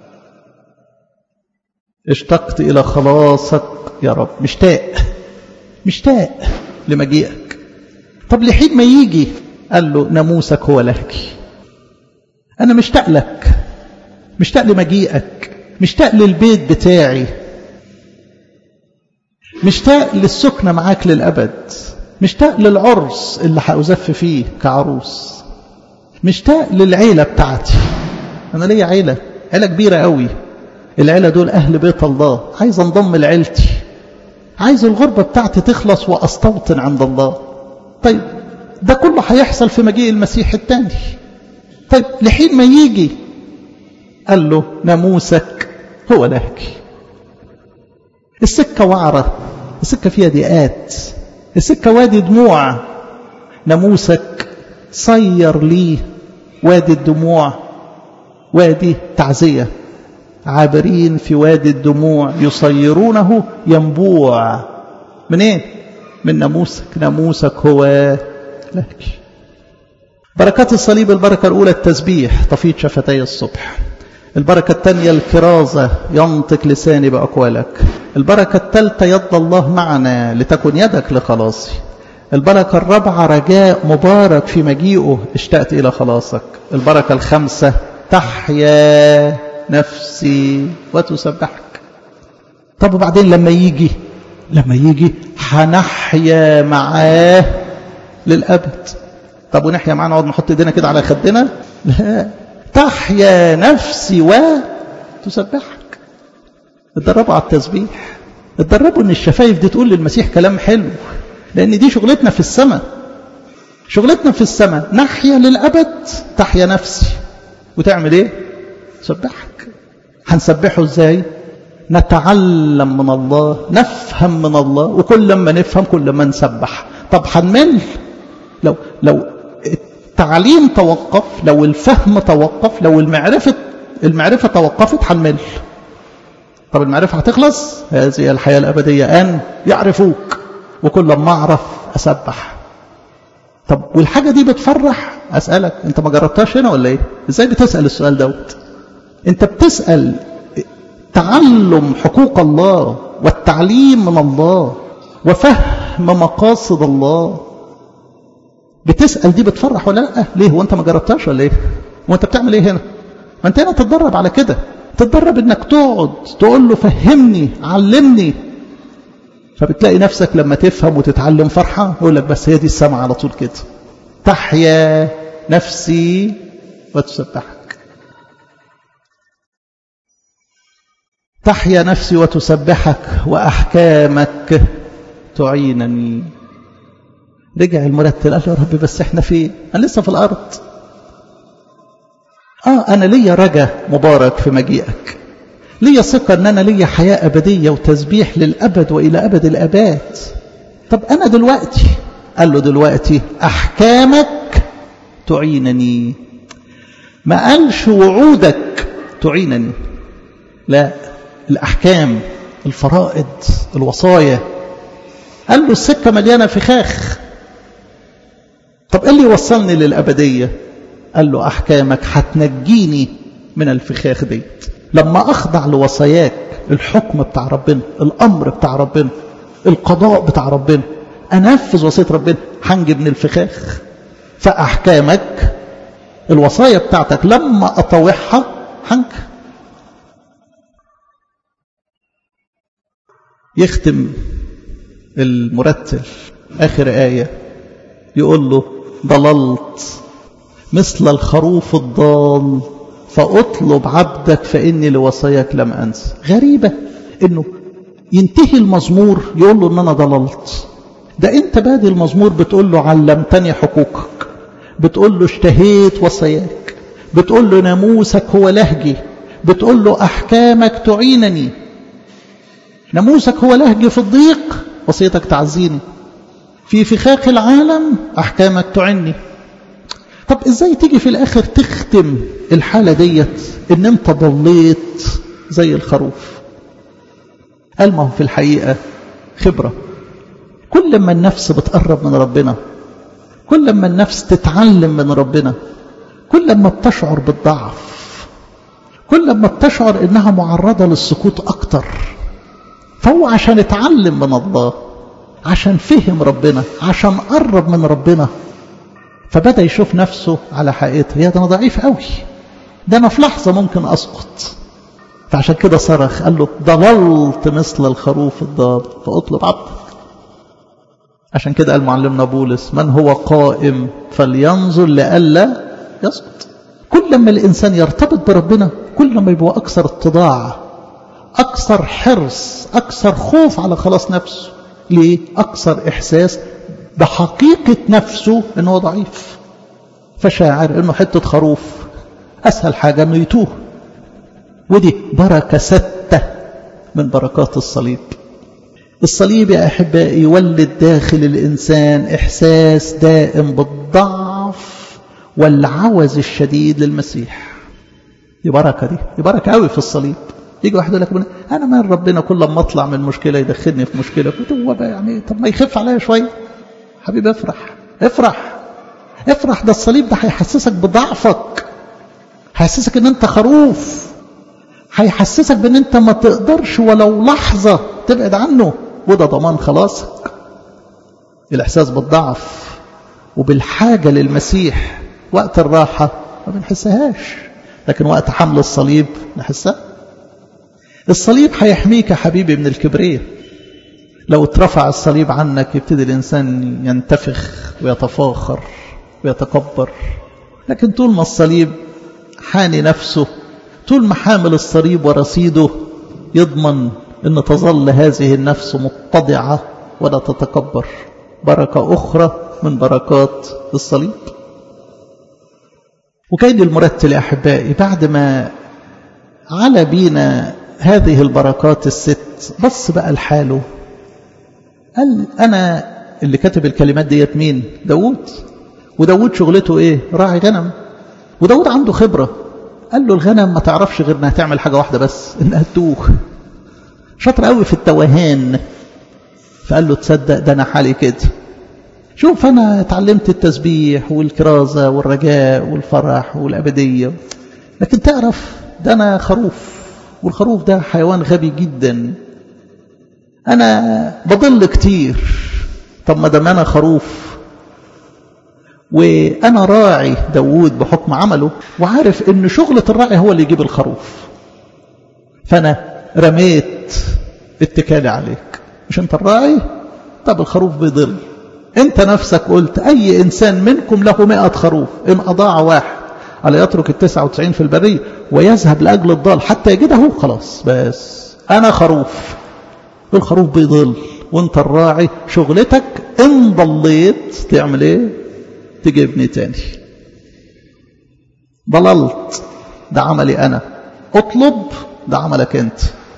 اشتقت إلى خلاصك يا رب مشتاق مشتاق لمجيئك طب لحين ما يجي قال له ناموسك هو لك أنا مشتاق لك مشتاق لمجيئك مشتاق للبيت بتاعي مشتاق للسكنة معاك للأبد مشتاق للعرس اللي هأزف فيه كعروس مشتاق للعيلة بتاعتي أنا ليا عيلة عيلة كبيرة قوي العيلة دول أهل بيت الله عايز انضم لعيلتي عايز الغربة بتاعتي تخلص وأستوطن عند الله طيب ده كله هيحصل في مجيء المسيح الثاني طيب لحين ما يجي قال له ناموسك هو لك السكة وعرة السكة فيها ضيقات السكة وادي دموع ناموسك صير لي وادي الدموع وادي تعزية عابرين في وادي الدموع يصيرونه ينبوع من ايه من ناموسك ناموسك هو لك بركات الصليب البركة الأولى التسبيح طفيت شفتي الصبح البركة الثانية الكرازة ينطق لساني بأقوالك البركة الثالثة يد الله معنا لتكن يدك لخلاصي البركة الرابعة رجاء مبارك في مجيئه اشتقت إلى خلاصك البركة الخامسة تحيا نفسي وتسبحك طب وبعدين لما يجي لما يجي هنحيا معاه للأبد طب ونحيا معاه نقعد نحط ايدينا كده على خدنا لا تحيا نفسي وتسبحك اتدربوا على التسبيح اتدربوا ان الشفايف دي تقول للمسيح كلام حلو لان دي شغلتنا في السماء شغلتنا في السماء نحيا للأبد تحيا نفسي وتعمل ايه تسبحك هنسبحه ازاي نتعلم من الله نفهم من الله وكل لما نفهم كل ما نسبح طب هنمل لو لو التعليم توقف لو الفهم توقف لو المعرفة المعرفة توقفت هنمل طب المعرفة هتخلص هذه الحياة الأبدية أن يعرفوك وكل ما أعرف أسبح طب والحاجة دي بتفرح أسألك أنت ما جربتهاش هنا ولا إيه إزاي بتسأل السؤال دوت أنت بتسأل تعلم حقوق الله والتعليم من الله وفهم مقاصد الله بتسأل دي بتفرح ولا لا ليه وانت ما جربتهاش ولا ايه وانت بتعمل ايه هنا ما انت هنا تتدرب على كده تتدرب انك تقعد تقول له فهمني علمني فبتلاقي نفسك لما تفهم وتتعلم فرحة يقول لك بس هي دي السماء على طول كده تحيا نفسي وتسبحك تحيا نفسي وتسبحك وأحكامك تعينني رجع المرتل قال له يا رب بس احنا فين انا لسه في الارض اه انا ليا رجا مبارك في مجيئك ليا ثقة ان انا ليا حياة ابدية وتسبيح للابد والى ابد الاباد طب انا دلوقتي قال له دلوقتي احكامك تعينني ما قالش وعودك تعينني لا الاحكام الفرائض الوصايا قال له السكة مليانة فخاخ طب ايه اللي يوصلني للأبدية قال له أحكامك هتنجيني من الفخاخ ديت لما أخضع لوصاياك الحكم بتاع ربنا الأمر بتاع ربنا القضاء بتاع ربنا أنفذ وصية ربنا هنجي من الفخاخ فأحكامك الوصايا بتاعتك لما أطوعها هنجي يختم المرتل آخر آية يقول له ضللت مثل الخروف الضال فأطلب عبدك فإني لوصاياك لم أنس غريبة إنه ينتهي المزمور يقول له إن أنا ضللت ده أنت بادي المزمور بتقول له علمتني حقوقك بتقول له اشتهيت وصاياك بتقول له ناموسك هو لهجي بتقول له أحكامك تعينني ناموسك هو لهجي في الضيق وصيتك تعزيني في فخاخ العالم أحكامك تعني طب إزاي تيجي في الآخر تختم الحالة ديت إن أنت ضليت زي الخروف قال ما هو في الحقيقة خبرة كل ما النفس بتقرب من ربنا كل ما النفس تتعلم من ربنا كل ما بتشعر بالضعف كل ما بتشعر إنها معرضة للسقوط أكتر فهو عشان اتعلم من الله عشان فهم ربنا عشان قرب من ربنا فبدأ يشوف نفسه على حقيقته يا ده أنا ضعيف قوي ده أنا في لحظة ممكن أسقط فعشان كده صرخ قال له ضللت مثل الخروف الضال فأطلب عبدك عشان كده قال معلمنا بولس من هو قائم فلينظر لئلا يسقط كل ما الإنسان يرتبط بربنا كل ما يبقى أكثر اتضاع أكثر حرص أكثر خوف على خلاص نفسه ليه؟ أكثر إحساس بحقيقة نفسه أنه ضعيف فشاعر أنه حتة خروف أسهل حاجة أنه يتوه ودي بركة ستة من بركات الصليب الصليب يا أحبائي يولد داخل الإنسان إحساس دائم بالضعف والعوز الشديد للمسيح دي بركة دي دي بركة قوي في الصليب يجي واحد يقول لك انا من ربنا كل ما اطلع من مشكله يدخلني في مشكله قلت هو بقى يعني طب ما يخف عليا شويه حبيبي افرح افرح افرح ده الصليب ده هيحسسك بضعفك هيحسسك ان انت خروف هيحسسك بان انت ما تقدرش ولو لحظه تبعد عنه وده ضمان خلاصك الاحساس بالضعف وبالحاجه للمسيح وقت الراحه ما بنحسهاش لكن وقت حمل الصليب نحسها الصليب هيحميك يا حبيبي من الكبرية لو اترفع الصليب عنك يبتدي الإنسان ينتفخ ويتفاخر ويتكبر لكن طول ما الصليب حاني نفسه طول ما حامل الصليب ورصيده يضمن أن تظل هذه النفس متضعة ولا تتكبر بركة أخرى من بركات الصليب وكيد المرتل يا أحبائي بعد ما على بينا هذه البركات الست بص بقى لحاله قال أنا اللي كتب الكلمات ديت مين داود وداود شغلته إيه راعي غنم وداود عنده خبرة قال له الغنم ما تعرفش غير انها تعمل حاجة واحدة بس انها تتوه شاطر قوي في التوهان فقال له تصدق ده انا حالي كده شوف انا اتعلمت التسبيح والكرازة والرجاء والفرح والابدية لكن تعرف ده انا خروف والخروف ده حيوان غبي جدا انا بضل كتير طب ما دام انا خروف وانا راعي داوود بحكم عمله وعارف ان شغلة الراعي هو اللي يجيب الخروف فانا رميت اتكالي عليك مش انت الراعي طب الخروف بيضل انت نفسك قلت اي انسان منكم له مئة خروف ان اضاع واحد على يترك التسعة وتسعين في البرية ويذهب لأجل الضال حتى يجده خلاص بس أنا خروف الخروف بيضل وانت الراعي شغلتك ان ضليت تعمل ايه تجيبني تاني ضللت ده عملي انا اطلب ده عملك انت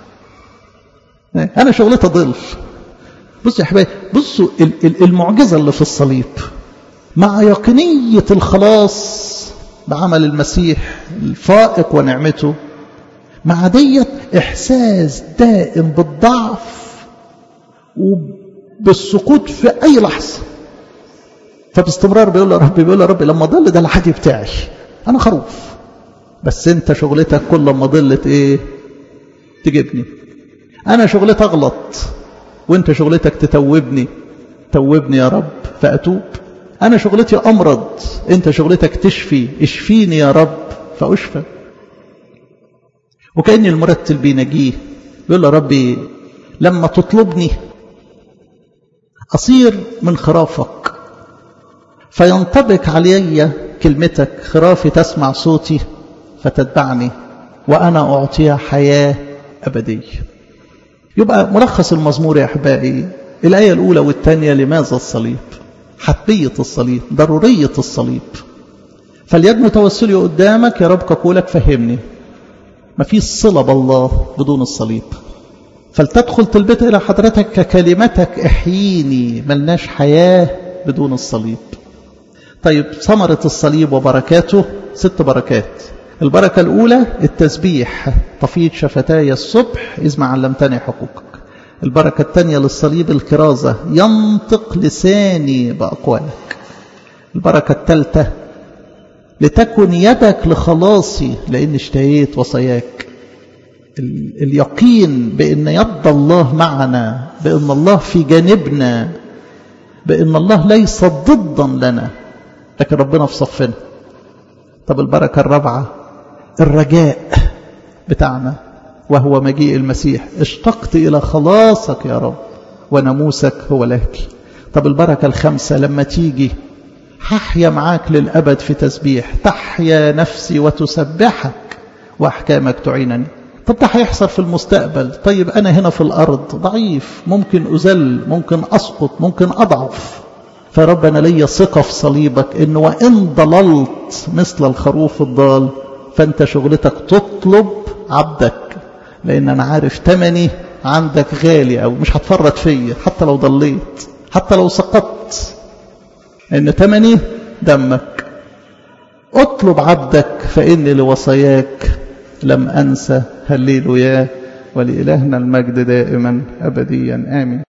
انا شغلتي ضل بصوا يا حبايبي بصوا المعجزة اللي في الصليب مع يقينية الخلاص بعمل المسيح الفائق ونعمته مع ديت إحساس دائم بالضعف وبالسقوط في أي لحظة فباستمرار بيقول له ربي بيقول له ربي لما ضل ده العادي بتاعي أنا خروف بس أنت شغلتك كل ما ضلت إيه تجيبني أنا شغلتي أغلط وأنت شغلتك تتوبني توبني يا رب فأتوب أنا شغلتي أمرض أنت شغلتك تشفي اشفيني يا رب فأشفى وكأن المرتل بينجيه بيقول له ربي لما تطلبني أصير من خرافك فينطبق علي كلمتك خرافي تسمع صوتي فتتبعني وأنا أعطيها حياة أبدية يبقى ملخص المزمور يا أحبائي الآية الأولى والثانية لماذا الصليب حتمية الصليب ضرورية الصليب فليجن توسلي قدامك يا رب كقولك فهمني ما فيش صلة بالله بدون الصليب فلتدخل تلبت إلى حضرتك ككلمتك احييني ملناش حياة بدون الصليب طيب ثمرة الصليب وبركاته ست بركات البركة الأولى التسبيح طفيت شفتاي الصبح إذ ما علمتني حقوقك البركة الثانية للصليب الكرازة ينطق لساني بأقوالك البركة الثالثة لتكن يدك لخلاصي لأن اشتهيت وصاياك اليقين بأن يد الله معنا بأن الله في جانبنا بأن الله ليس ضدا لنا لكن ربنا في صفنا طب البركة الرابعة الرجاء بتاعنا وهو مجيء المسيح اشتقت إلى خلاصك يا رب وناموسك هو لك طب البركة الخامسة لما تيجي هحيا معاك للأبد في تسبيح تحيا نفسي وتسبحك وأحكامك تعينني طب ده هيحصل في المستقبل طيب أنا هنا في الأرض ضعيف ممكن أزل ممكن أسقط ممكن أضعف فربنا لي ثقة في صليبك إن وإن ضللت مثل الخروف الضال فأنت شغلتك تطلب عبدك لأن أنا عارف تمني عندك غالي أو مش هتفرط فيا حتى لو ضليت حتى لو سقطت إن تمني دمك اطلب عبدك فإني لوصاياك لم أنسى هللويا ولإلهنا المجد دائما أبديا آمين